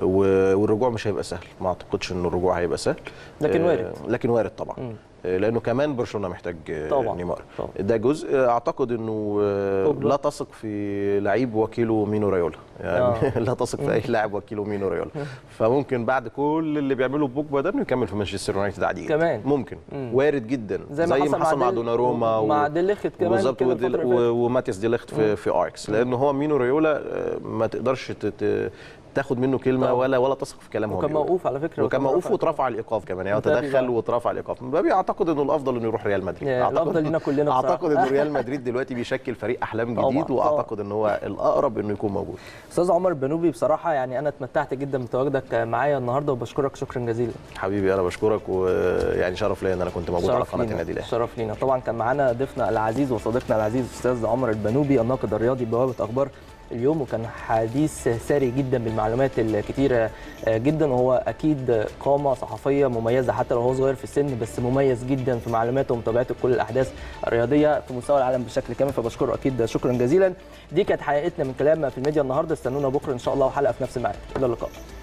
و- والرجوع مش هيبقى سهل ما اعتقدش ان الرجوع هيبقى سهل لكن آه، وارد. لكن وارد طبعا آه، لانه كمان برشلونه محتاج آه، طبعاً، نيمار طبعاً. ده جزء آه، اعتقد انه آه، بوجبا. لا تثق في لعيب وكيله مينو ريولا يعني آه. لا تثق في اي لاعب وكيله مينو ريولا فممكن بعد كل اللي بيعمله بوجبا ده انه يكمل في مانشستر يونايتد عادي جداً. كمان. ممكن مم. وارد جدا زي ما حصل مع حصل مع ديل- دوناروما و- مع ديليخت كمان بالظبط كده وديل- الفترة اللي فاتت. و- وماتياس ديليخت في في اركس لان هو مينو ريولا آه، ما تقدرش ت- ت- تاخد منه كلمه طبعاً. ولا ولا تثق في كلامه هو وكان بيقوله. موقوف على فكره وكان وكان موقوف رافع- واترفع الايقاف كمان يعني مبابي تدخل بقى. واترفع الايقاف مبابي اعتقد انه الافضل انه يروح ريال مدريد يا، أعتقد- الأفضل لينا كلنا بصراحة. اعتقد انه ريال مدريد دلوقتي بيشكل فريق احلام طبعاً، جديد طبعاً. واعتقد ان هو الاقرب انه يكون موجود استاذ عمر البنوبي بصراحه يعني انا اتمتعت جدا بتواجدك معايا النهارده وبشكرك شكرا جزيلا حبيبي انا بشكرك ويعني شرف ليا ان انا كنت موجود على شرف قناه لينا النادي الاهلي شرف لينا طبعا كان معانا ضيفنا العزيز وصديقنا العزيز استاذ عمر البنوبي الناقد الرياضي بوابه اخبار اليوم وكان حديث ساري جدا بالمعلومات الكتيره جدا وهو اكيد قامه صحفيه مميزه حتى لو هو صغير في السن بس مميز جدا في معلوماته ومتابعته كل الاحداث الرياضيه في مستوى العالم بشكل كامل فبشكره اكيد شكرا جزيلا دي كانت حلقتنا من كلام في الميديا النهارده استنونا بكره ان شاء الله وحلقه في نفس الميعاد الى اللقاء